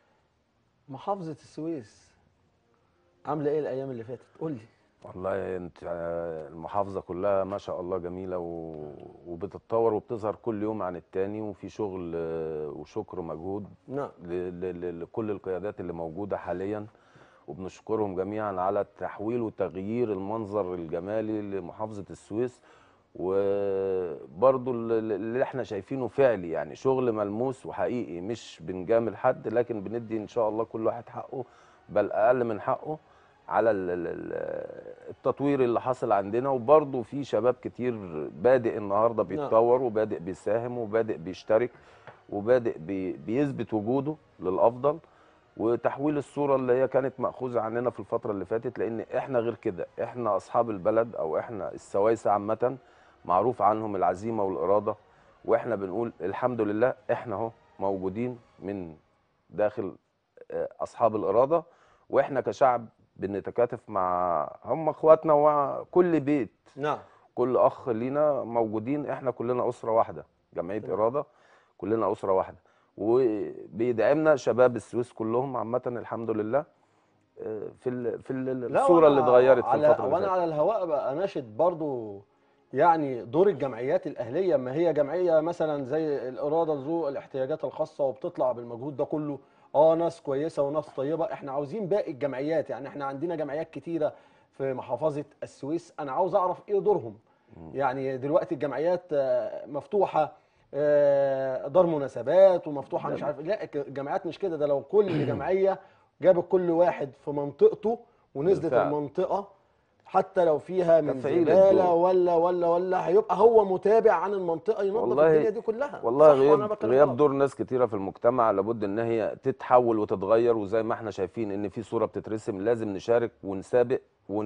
S1: محافظه السويس عامله ايه الايام اللي فاتت قول لي
S14: والله انت آه، المحافظه كلها ما شاء الله جميله و... وبتتطور وبتظهر كل يوم عن التاني وفي شغل آه، وشكر ومجهود
S1: نعم
S14: ل... ل... ل... لكل القيادات اللي موجوده حاليا وبنشكرهم جميعا على تحويل وتغيير المنظر الجمالي لمحافظه السويس وبرضو ال- اللي احنا شايفينه فعلي يعني شغل ملموس وحقيقي مش بنجامل حد لكن بندي ان شاء الله كل واحد حقه بل اقل من حقه على ال- ال- ال- التطوير اللي حاصل عندنا وبرضه في شباب كتير بادئ النهارده بيتطور وبادئ بيساهم وبادئ بيشترك وبادئ بي بيثبت وجوده للافضل وتحويل الصوره اللي هي كانت ماخوذه عننا في الفتره اللي فاتت لان احنا غير كده احنا اصحاب البلد او احنا السويسه عامه معروف عنهم العزيمه والاراده واحنا بنقول الحمد لله احنا اهو موجودين من داخل آه، اصحاب الاراده واحنا كشعب بنتكاتف مع هم اخواتنا وكل بيت
S1: نعم
S14: كل اخ لينا موجودين احنا كلنا اسره واحده جمعيه
S1: تمام.
S14: اراده كلنا اسره واحده وبيدعمنا شباب السويس كلهم عامه الحمد لله آه، في ال- في ال-
S1: لا
S14: الصوره
S1: وأنا
S14: اللي اتغيرت في
S1: على
S14: الفتره اللي
S1: وانا
S14: فاتت
S1: على الهواء بقى اناشد برضو يعني دور الجمعيات الاهليه ما هي جمعيه مثلا زي الاراده ذو الاحتياجات الخاصه وبتطلع بالمجهود ده كله اه ناس كويسه وناس طيبه احنا عاوزين باقي الجمعيات يعني احنا عندنا جمعيات كتيره في محافظه السويس انا عاوز اعرف ايه دورهم يعني دلوقتي الجمعيات آه، مفتوحه آه، دار مناسبات ومفتوحه مش عارف لا الجمعيات مش كده ده لو كل جمعيه جابت كل واحد في منطقته ونزلت
S14: بالفعل.
S1: المنطقه حتى لو فيها من
S14: تفعيل
S1: زباله
S14: الدور.
S1: ولا ولا ولا هيبقى هو متابع عن المنطقه ينظف
S14: والله
S1: الدنيا دي كلها
S14: والله
S1: صح وأنا
S14: غياب
S1: بتكلم
S14: غياب
S1: غلط؟
S14: دور ناس كتيره في المجتمع لابد ان هي تتحول وتتغير وزي ما احنا شايفين ان في صوره بتترسم لازم نشارك ونسابق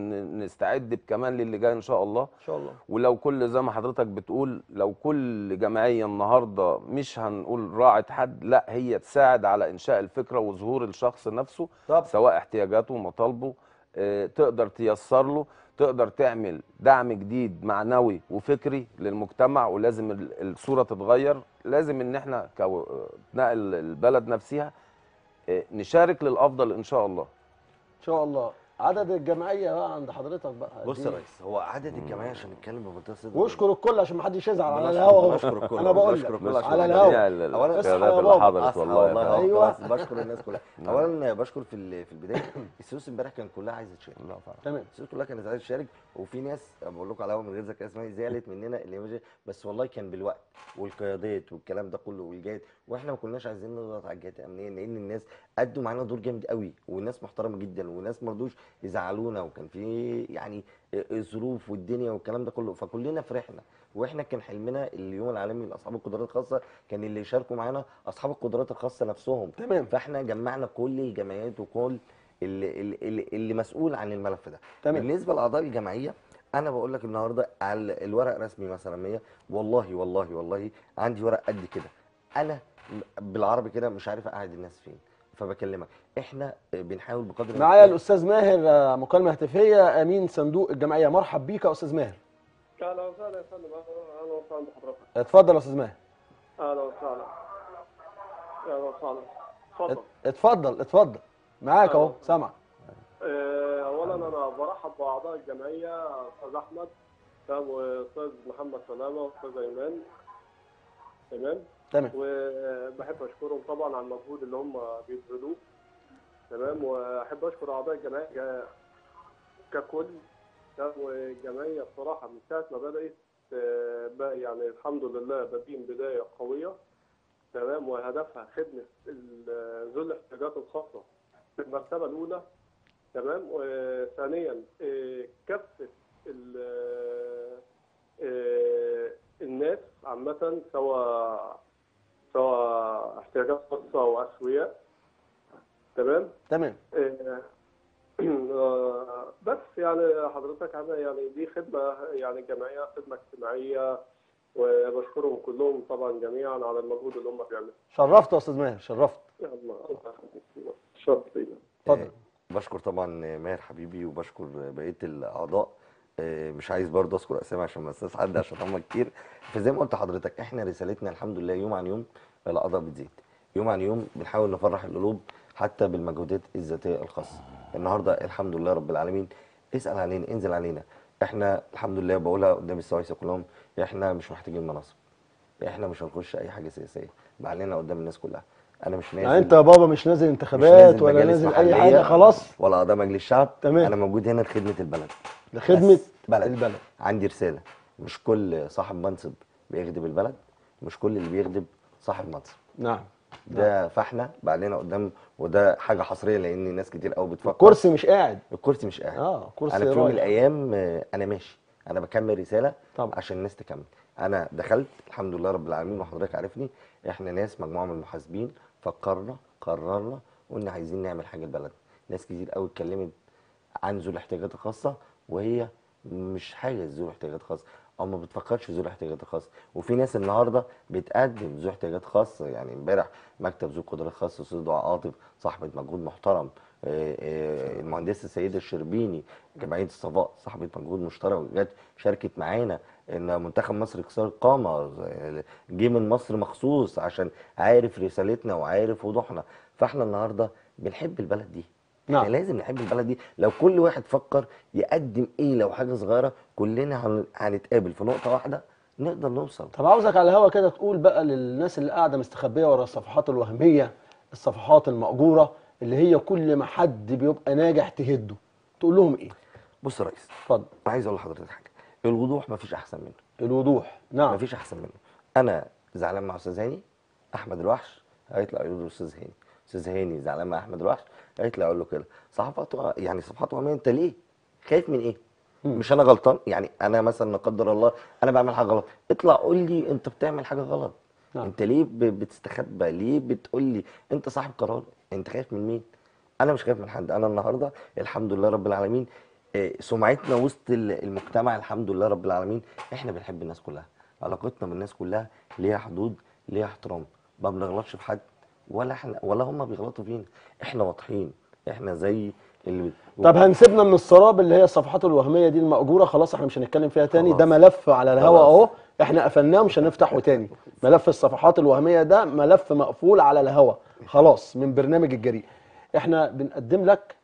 S14: ونستعد بكمان للي جاي ان شاء الله
S1: ان شاء الله
S14: ولو كل زي ما حضرتك بتقول لو كل جمعيه النهارده مش هنقول راعت حد لا هي تساعد على انشاء الفكره وظهور الشخص نفسه
S1: طب.
S14: سواء احتياجاته ومطالبه آه، تقدر تيسر له تقدر تعمل دعم جديد معنوي وفكري للمجتمع ولازم ال- الصوره تتغير لازم ان احنا كابناء البلد نفسها آه، نشارك للافضل ان شاء الله
S1: ان شاء الله عدد الجمعيه بقى عند حضرتك بقى
S13: بص
S1: دي.
S13: يا ريس هو عدد الجمعيه عشان نتكلم بمنتهى الصدق
S1: واشكر الكل عشان ما حدش يزعل على
S13: بنشكر-
S1: الهوا اهو
S13: بنشكر الكل،
S1: انا بقول
S13: بنشكر
S1: لك
S13: الكل
S1: على
S13: عشان
S1: الهوا
S14: جميع ال-
S13: اولا
S1: اصحى يا
S14: القيادات اللي
S1: بابا.
S14: حضرت
S13: أصحى
S14: والله يا
S13: والله
S14: فندم.
S1: أيوة.
S13: بس بشكر الناس كلها
S14: نعم.
S13: اولا بشكر في ال- في البدايه السويس امبارح كان كلها عايزه تشارك
S14: لا فعلا.
S1: تمام
S13: السويس كلها كانت عايزه تشارك وفي ناس بقول لكم على الهوا من غير ذكر اسمها زعلت مننا اللي مش بس والله كان بالوقت والقيادات والكلام ده كله والجهات واحنا ما كناش عايزين نضغط على الجهات الامنيه لان الناس ادوا معانا دور جامد قوي والناس محترمه جدا وناس ما رضوش يزعلونا وكان في يعني الظروف والدنيا والكلام ده كله فكلنا فرحنا واحنا كان حلمنا اليوم العالمي لاصحاب القدرات الخاصه كان اللي يشاركوا معانا اصحاب القدرات الخاصه نفسهم
S1: تمام
S13: فاحنا جمعنا كل الجمعيات وكل اللي, اللي, اللي مسؤول عن الملف ده
S1: تمام.
S13: بالنسبه لاعضاء الجمعيه انا بقول لك النهارده على الورق رسمي مثلا 100 والله والله والله عندي ورق قد كده انا بالعربي كده مش عارف اقعد الناس فين فبكلمك احنا بنحاول بقدر
S1: معايا
S13: الإمكان-
S1: الاستاذ ماهر آه، مكالمه هاتفيه امين صندوق الجمعيه مرحب بيك يا استاذ ماهر
S16: اهلا وسهلا يا فندم اهلا وسهلا بحضرتك
S1: اتفضل يا استاذ ماهر
S16: اهلا وسهلا اهلا وسهلا اتفضل
S1: ات- اتفضل اتفضل معاك اهو
S16: أهلا.
S1: سامع
S16: آه، اولا انا برحب باعضاء الجمعيه استاذ احمد تمام واستاذ محمد سلامه واستاذ ايمان تمام
S1: تمام
S16: وبحب اشكرهم طبعا على المجهود اللي هم بيبذلوه تمام واحب اشكر اعضاء الجمعيه ك- ككل تمام والجمعيه بصراحه من ساعه ما بدات آه، بقى يعني الحمد لله بادئين بدايه قويه تمام وهدفها خدمه ال- ذوي الاحتياجات الخاصه في المرتبه الاولى تمام وثانيا آه، كافه ال- آه، الناس عامه سواء سواء احتياجات خاصه او اسوياء تمام
S1: تمام
S16: آه، آه، بس يعني حضرتك انا يعني دي خدمه يعني جمعيه خدمه اجتماعيه وبشكرهم كلهم طبعا جميعا على المجهود اللي هم بيعملوه
S1: شرفت يا استاذ ماهر شرفت
S16: يلا الله يخليك شرف لينا
S1: اتفضل
S13: بشكر طبعا ماهر حبيبي وبشكر بقيه الاعضاء آه، مش عايز برضه اذكر اسامي عشان ما انساش حد عشان هم كتير فزي ما قلت لحضرتك احنا رسالتنا الحمد لله يوم عن يوم الاعضاء بتزيد يوم عن يوم بنحاول نفرح القلوب حتى بالمجهودات الذاتيه الخاصه النهارده الحمد لله رب العالمين اسال علينا انزل علينا احنا الحمد لله بقولها قدام السوايسه كلهم احنا مش محتاجين مناصب احنا مش هنخش اي حاجه سياسيه معلنا قدام الناس كلها انا مش نازل
S1: يعني انت يا بابا مش نازل
S13: مش
S1: انتخابات ولا
S13: مجالس
S1: نازل اي
S13: محلية
S1: حاجه خلاص
S13: ولا اعضاء مجلس الشعب
S1: تمام.
S13: انا موجود هنا لخدمه البلد
S1: لخدمه
S13: بس بلد
S1: البلد
S13: عندي رساله مش كل صاحب منصب بيخدم البلد مش كل اللي بيخدم صاحب منصب
S1: نعم
S13: ده فاحنا بعدين قدام وده حاجه حصريه لان ناس كتير قوي بتفكر
S1: الكرسي مش قاعد
S13: الكرسي مش قاعد
S1: اه كرسي
S13: انا في يوم من
S1: رايح.
S13: الايام آه، انا ماشي انا بكمل رساله
S1: طبعا.
S13: عشان الناس تكمل انا دخلت الحمد لله رب العالمين وحضرتك عارفني احنا ناس مجموعه من المحاسبين فكرنا قررنا قلنا عايزين نعمل حاجه لبلد ناس كتير قوي اتكلمت عن ذوي الاحتياجات الخاصه وهي مش حاجه ذوي احتياجات خاصه او ما بتفكرش في ذوي الاحتياجات الخاصه وفي ناس النهارده بتقدم ذوي احتياجات خاصه يعني امبارح مكتب ذوي قدرات خاصه استاذ دعاء عاطف صاحبه مجهود محترم آه، آه، المهندسه السيده الشربيني جمعيه الصفاء صاحبه مجهود مشترك جت شاركت معانا ان منتخب مصر كسر قامه جه من مصر مخصوص عشان عارف رسالتنا وعارف وضوحنا فاحنا النهارده بنحب البلد دي
S1: نعم.
S13: احنا لازم نحب البلد دي لو كل واحد فكر يقدم ايه لو حاجه صغيره كلنا هن- هنتقابل في نقطه واحده نقدر نوصل
S1: طب عاوزك على الهوا كده تقول بقى للناس اللي قاعده مستخبيه ورا الصفحات الوهميه الصفحات المأجوره اللي هي كل ما حد بيبقى ناجح تهده تقول لهم ايه
S13: بص يا ريس
S1: اتفضل
S13: عايز اقول لحضرتك حاجه الوضوح مفيش احسن منه
S1: الوضوح نعم
S13: مفيش احسن منه انا زعلان مع استاذ هاني احمد الوحش هيطلع يقول له استاذ هاني استاذ هاني زعلان مع احمد الوحش هيطلع يقول له كده صحافات و- يعني صفحات وهميه انت ليه خايف من ايه مش انا غلطان يعني انا مثلا لا قدر الله انا بعمل حاجه غلط اطلع قول لي انت بتعمل حاجه غلط
S1: نعم.
S13: انت ليه ب- بتستخبى ليه بتقول لي انت صاحب قرار انت خايف من مين انا مش خايف من حد انا النهارده الحمد لله رب العالمين آه، سمعتنا وسط ال- المجتمع الحمد لله رب العالمين احنا بنحب الناس كلها علاقتنا بالناس كلها ليها حدود ليها احترام ما بنغلطش في حد ولا احنا ولا هم بيغلطوا فينا احنا واضحين احنا زي اللي
S1: طب هنسيبنا من السراب اللي هي الصفحات الوهميه دي المأجوره خلاص احنا مش هنتكلم فيها تاني ده ملف على الهوا
S13: خلاص.
S1: اهو احنا قفلناه مش هنفتحه تاني ملف الصفحات الوهميه ده ملف مقفول على الهوا خلاص من برنامج الجريء احنا بنقدم لك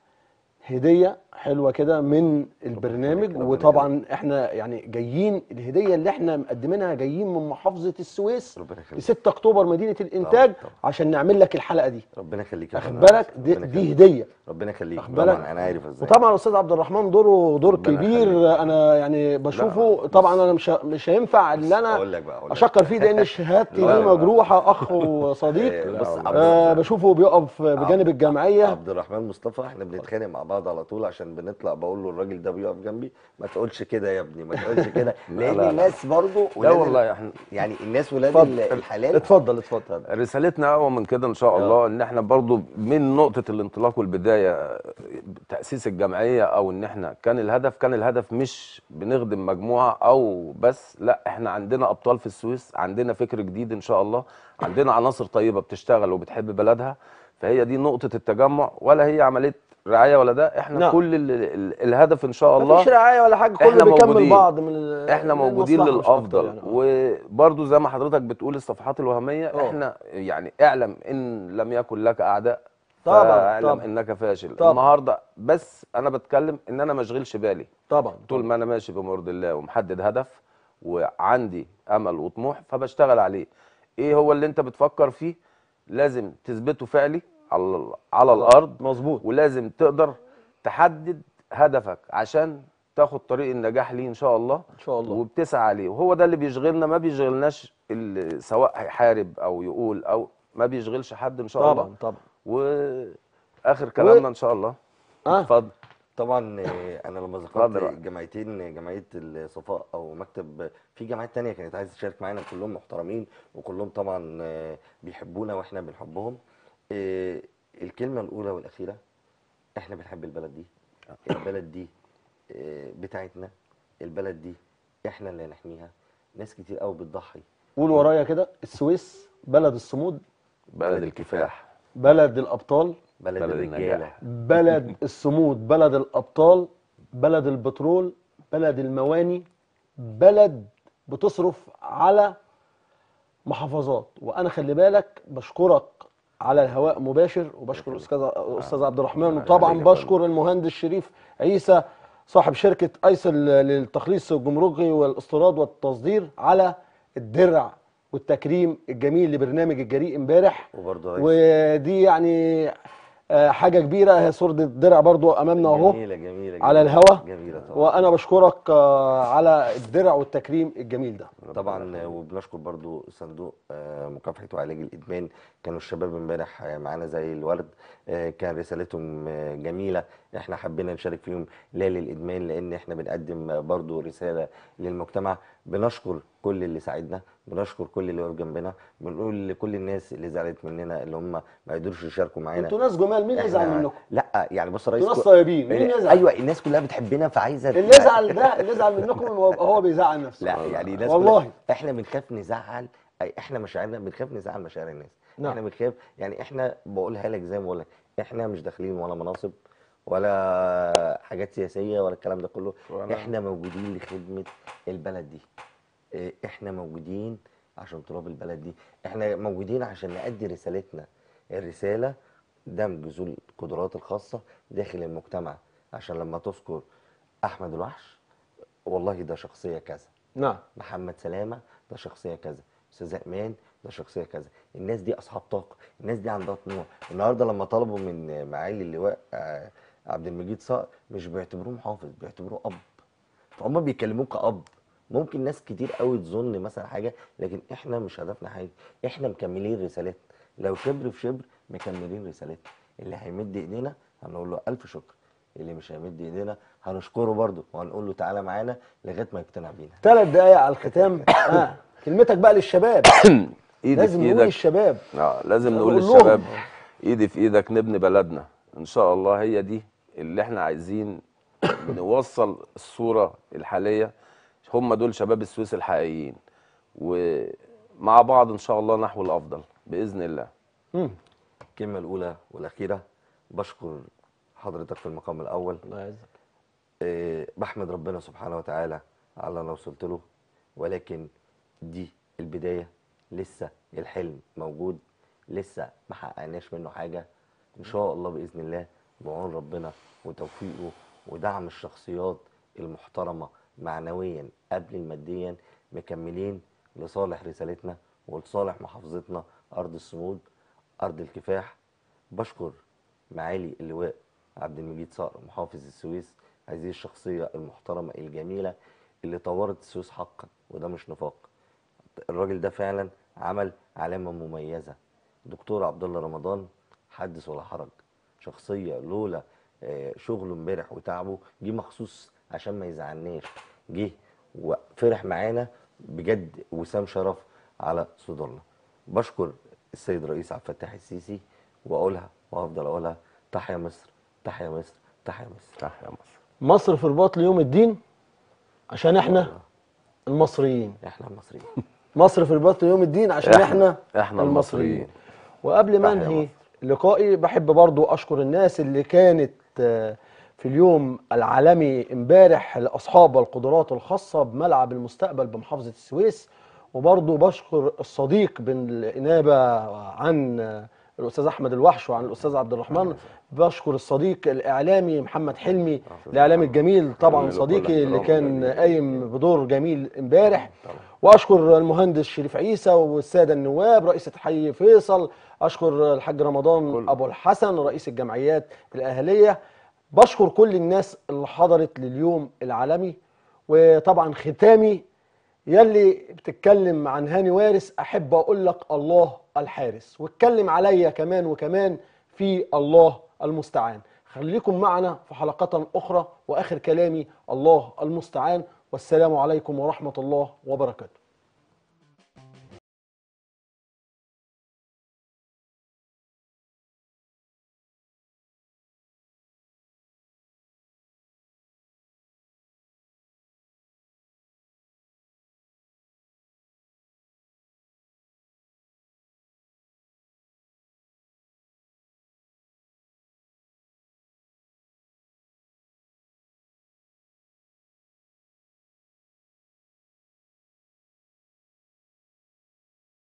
S1: هديه حلوه كده من البرنامج وطبعا احنا يعني جايين الهديه اللي احنا مقدمينها جايين من محافظه السويس ل 6 اكتوبر مدينه الانتاج عشان نعمل لك الحلقه دي
S13: ربنا يخليك يا
S1: واخد
S13: فندم.
S1: بالك دي,
S13: ربنا
S1: دي
S13: يخليك.
S1: هديه
S13: ربنا يخليك
S1: واخد بالك
S13: طبعا انا عارف ازاي
S1: وطبعا الاستاذ عبد الرحمن دوره دور
S13: ربنا
S1: كبير انا يعني بشوفه طبعا انا مش ه- مش هينفع ان انا
S13: أقول لك بقى، أقول لك.
S1: اشكر فيه لان شهادتي
S13: لا،
S1: دي
S13: لا.
S1: مجروحه اخ وصديق
S13: إيه، بص، عبد
S1: آه بشوفه بيقف بجانب الجمعيه
S13: عبد الرحمن مصطفى احنا بنتخانق مع بعض على طول عشان بنطلع بقول له الراجل ده بيقف جنبي ما تقولش كده يا ابني ما تقولش كده
S14: لا،
S13: لان
S14: لا، لا.
S13: الناس برضو
S14: لا
S13: ولاد ال-
S14: والله احنا
S13: يعني الناس ولاد
S14: اتفضل.
S13: ال- الحلال
S1: اتفضل اتفضل
S14: رسالتنا اقوى من كده ان شاء الله ان احنا برضو من نقطه الانطلاق والبدايه تاسيس الجمعيه او ان احنا كان الهدف كان الهدف مش بنخدم مجموعه او بس لا احنا عندنا ابطال في السويس عندنا فكر جديد ان شاء الله عندنا عناصر طيبه بتشتغل وبتحب بلدها فهي دي نقطه التجمع ولا هي عمليه رعايه ولا ده احنا
S1: نعم.
S14: كل ال ال الهدف ان شاء الله
S1: مفيش رعايه ولا حاجه كله
S14: احنا
S1: بيكمل
S14: موجودين.
S1: بعض من ال-
S14: احنا موجودين
S1: للمصلحة مش أكتر
S14: للافضل
S1: يعني.
S14: وبرضو زي ما حضرتك بتقول الصفحات الوهميه
S1: اه.
S14: احنا يعني اعلم ان لم يكن لك اعداء
S1: طبعاً،
S14: فاعلم
S1: طبعاً.
S14: انك فاشل
S1: طبعاً.
S14: النهارده بس انا بتكلم ان انا ما اشغلش بالي
S1: طبعا
S14: طول ما انا ماشي بمرض الله ومحدد هدف وعندي امل وطموح فبشتغل عليه ايه هو اللي انت بتفكر فيه لازم تثبته فعلي على على الارض
S1: مظبوط
S14: ولازم تقدر تحدد هدفك عشان تاخد طريق النجاح ليه ان شاء الله
S1: ان شاء الله
S14: وبتسعى عليه وهو ده اللي بيشغلنا ما بيشغلناش اللي سواء هيحارب او يقول او ما بيشغلش حد ان شاء الله
S1: طبعا طبعا
S14: واخر كلامنا ان شاء الله
S1: اه
S14: اتفضل
S13: طبعا آه، انا لما ذكرت
S14: اتفضل بقى.
S13: جمعيتين جمعيه الصفاء او مكتب في جمعيات تانية كانت عايزه تشارك معانا كلهم محترمين وكلهم طبعا آه، بيحبونا واحنا بنحبهم آه، الكلمه الاولى والاخيره احنا بنحب البلد دي البلد دي آه، بتاعتنا البلد دي احنا اللي هنحميها ناس كتير قوي بتضحي
S1: قول ورايا كده السويس بلد الصمود
S14: بلد الكفاح
S1: بلد الابطال
S13: بلد,
S14: بلد
S13: الرجاله
S14: النجاح.
S1: بلد الصمود بلد الابطال بلد البترول بلد المواني بلد بتصرف على محافظات وانا خلي بالك بشكرك على الهواء مباشر وبشكر الاستاذ الاستاذ عبد الرحمن وطبعا
S14: يخليك يا
S1: بشكر المهندس شريف عيسى صاحب شركه ايسل للتخليص الجمركي والاستيراد والتصدير على الدرع والتكريم الجميل لبرنامج الجريء امبارح
S13: وبرضه رئيس
S1: ودي يعني آه، حاجه كبيره هي صوره الدرع برضو امامنا اهو
S13: جميله جميله
S1: على
S13: جميلة.
S1: الهوا
S13: جميله طبعا
S1: وانا بشكرك آه، على الدرع والتكريم الجميل ده
S13: طبعا وبنشكر برضو صندوق آه، مكافحه وعلاج الادمان كانوا الشباب امبارح آه، معانا زي الورد آه، كان رسالتهم آه، جميله احنا حبينا نشارك فيهم لا للادمان لان احنا بنقدم آه، برضو رساله للمجتمع بنشكر كل اللي ساعدنا بنشكر كل اللي وقف جنبنا بنقول لكل الناس اللي زعلت مننا اللي هم ما قدروش يشاركوا معانا
S1: انتوا ناس جمال مين يزعل
S13: إحنا-
S1: منكم
S13: لا يعني بص يا ريس
S1: انتوا ناس
S13: كو-
S1: طيبين مين يزعل
S13: ايوه الناس كلها بتحبنا فعايزه
S1: اللي يزعل ده اللي يزعل منكم هو هو بيزعل نفسه
S13: لا يعني الناس
S1: والله
S13: كلها احنا بنخاف نزعل أي احنا مشاعرنا بنخاف نزعل مشاعر الناس
S1: نعم.
S13: احنا بنخاف يعني احنا بقولها لك زي ما بقول لك احنا مش داخلين ولا مناصب ولا حاجات سياسيه ولا الكلام ده كله
S14: ولا-
S13: احنا موجودين لخدمه البلد دي آه، احنا موجودين عشان تراب البلد دي احنا موجودين عشان نأدي رسالتنا الرسالة دمج ذو القدرات الخاصة داخل المجتمع عشان لما تذكر أحمد الوحش والله ده شخصية كذا
S1: نعم
S13: محمد سلامة ده شخصية كذا أستاذ إيمان ده شخصية كذا الناس دي أصحاب طاقة الناس دي عندها طموح النهاردة لما طلبوا من معالي اللواء آه، عبد المجيد صقر مش بيعتبروه محافظ بيعتبروه أب فهم بيكلموك كأب ممكن ناس كتير قوي تظن مثلا حاجة لكن احنا مش هدفنا حاجة احنا مكملين رسالتنا لو شبر في شبر مكملين رسالتنا اللي هيمد ايدينا هنقول له ألف شكر اللي مش هيمد ايدينا هنشكره برضه وهنقول له تعالى معانا لغايه ما يقتنع بينا
S1: ثلاث دقايق على الختام آه. كلمتك بقى للشباب
S14: ايدي
S1: لازم
S14: في
S1: نقول
S14: ايدك
S1: للشباب
S14: اه لازم نقول
S1: نقول لهم.
S14: للشباب ايدي في ايدك نبني بلدنا ان شاء الله هي دي اللي احنا عايزين نوصل الصوره الحاليه هم دول شباب السويس الحقيقيين ومع بعض ان شاء الله نحو الافضل باذن الله
S13: الكلمه الاولى والاخيره بشكر حضرتك في المقام الاول
S1: الله يعزك
S13: آه، بحمد ربنا سبحانه وتعالى على اللي انا وصلت له ولكن دي البدايه لسه الحلم موجود لسه ما حققناش منه حاجه ان شاء الله باذن الله بعون ربنا وتوفيقه ودعم الشخصيات المحترمه معنويا قبل ماديا مكملين لصالح رسالتنا ولصالح محافظتنا ارض الصمود ارض الكفاح بشكر معالي اللواء عبد المجيد صقر محافظ السويس هذه الشخصيه المحترمه الجميله اللي طورت السويس حقا وده مش نفاق الراجل ده فعلا عمل علامه مميزه دكتور عبد الله رمضان حدث ولا حرج شخصيه لولا آه، شغله امبارح وتعبه جه مخصوص عشان ما يزعلناش جه وفرح معانا بجد وسام شرف على صدورنا بشكر السيد رئيس عبد الفتاح السيسي واقولها وهفضل اقولها تحيا مصر تحيا مصر تحيا مصر
S14: تحيا مصر
S1: مصر في رباط ليوم الدين عشان احنا المصريين
S13: احنا المصريين
S1: مصر في رباط ليوم الدين عشان احنا,
S14: احنا المصريين
S1: وقبل ما
S14: تحيا
S1: انهي لقائي بحب برضو اشكر الناس اللي كانت آه، في اليوم العالمي امبارح لاصحاب القدرات الخاصه بملعب المستقبل بمحافظه السويس وبرضو بشكر الصديق بالانابه عن آه، الاستاذ احمد الوحش وعن الاستاذ عبد الرحمن بشكر الصديق الاعلامي محمد حلمي الاعلامي الجميل طبعا
S14: جميل
S1: صديقي
S14: وكل
S1: اللي
S14: احترام
S1: كان قايم بدور جميل امبارح واشكر المهندس شريف عيسى والساده النواب رئيس حي فيصل اشكر الحاج رمضان ابو الحسن رئيس الجمعيات الاهليه بشكر كل الناس اللي حضرت لليوم العالمي وطبعا ختامي يلي بتتكلم عن هاني وارث احب اقول لك الله الحارس واتكلم عليا كمان وكمان في الله المستعان خليكم معنا في حلقات اخرى واخر كلامي الله المستعان والسلام عليكم ورحمه الله وبركاته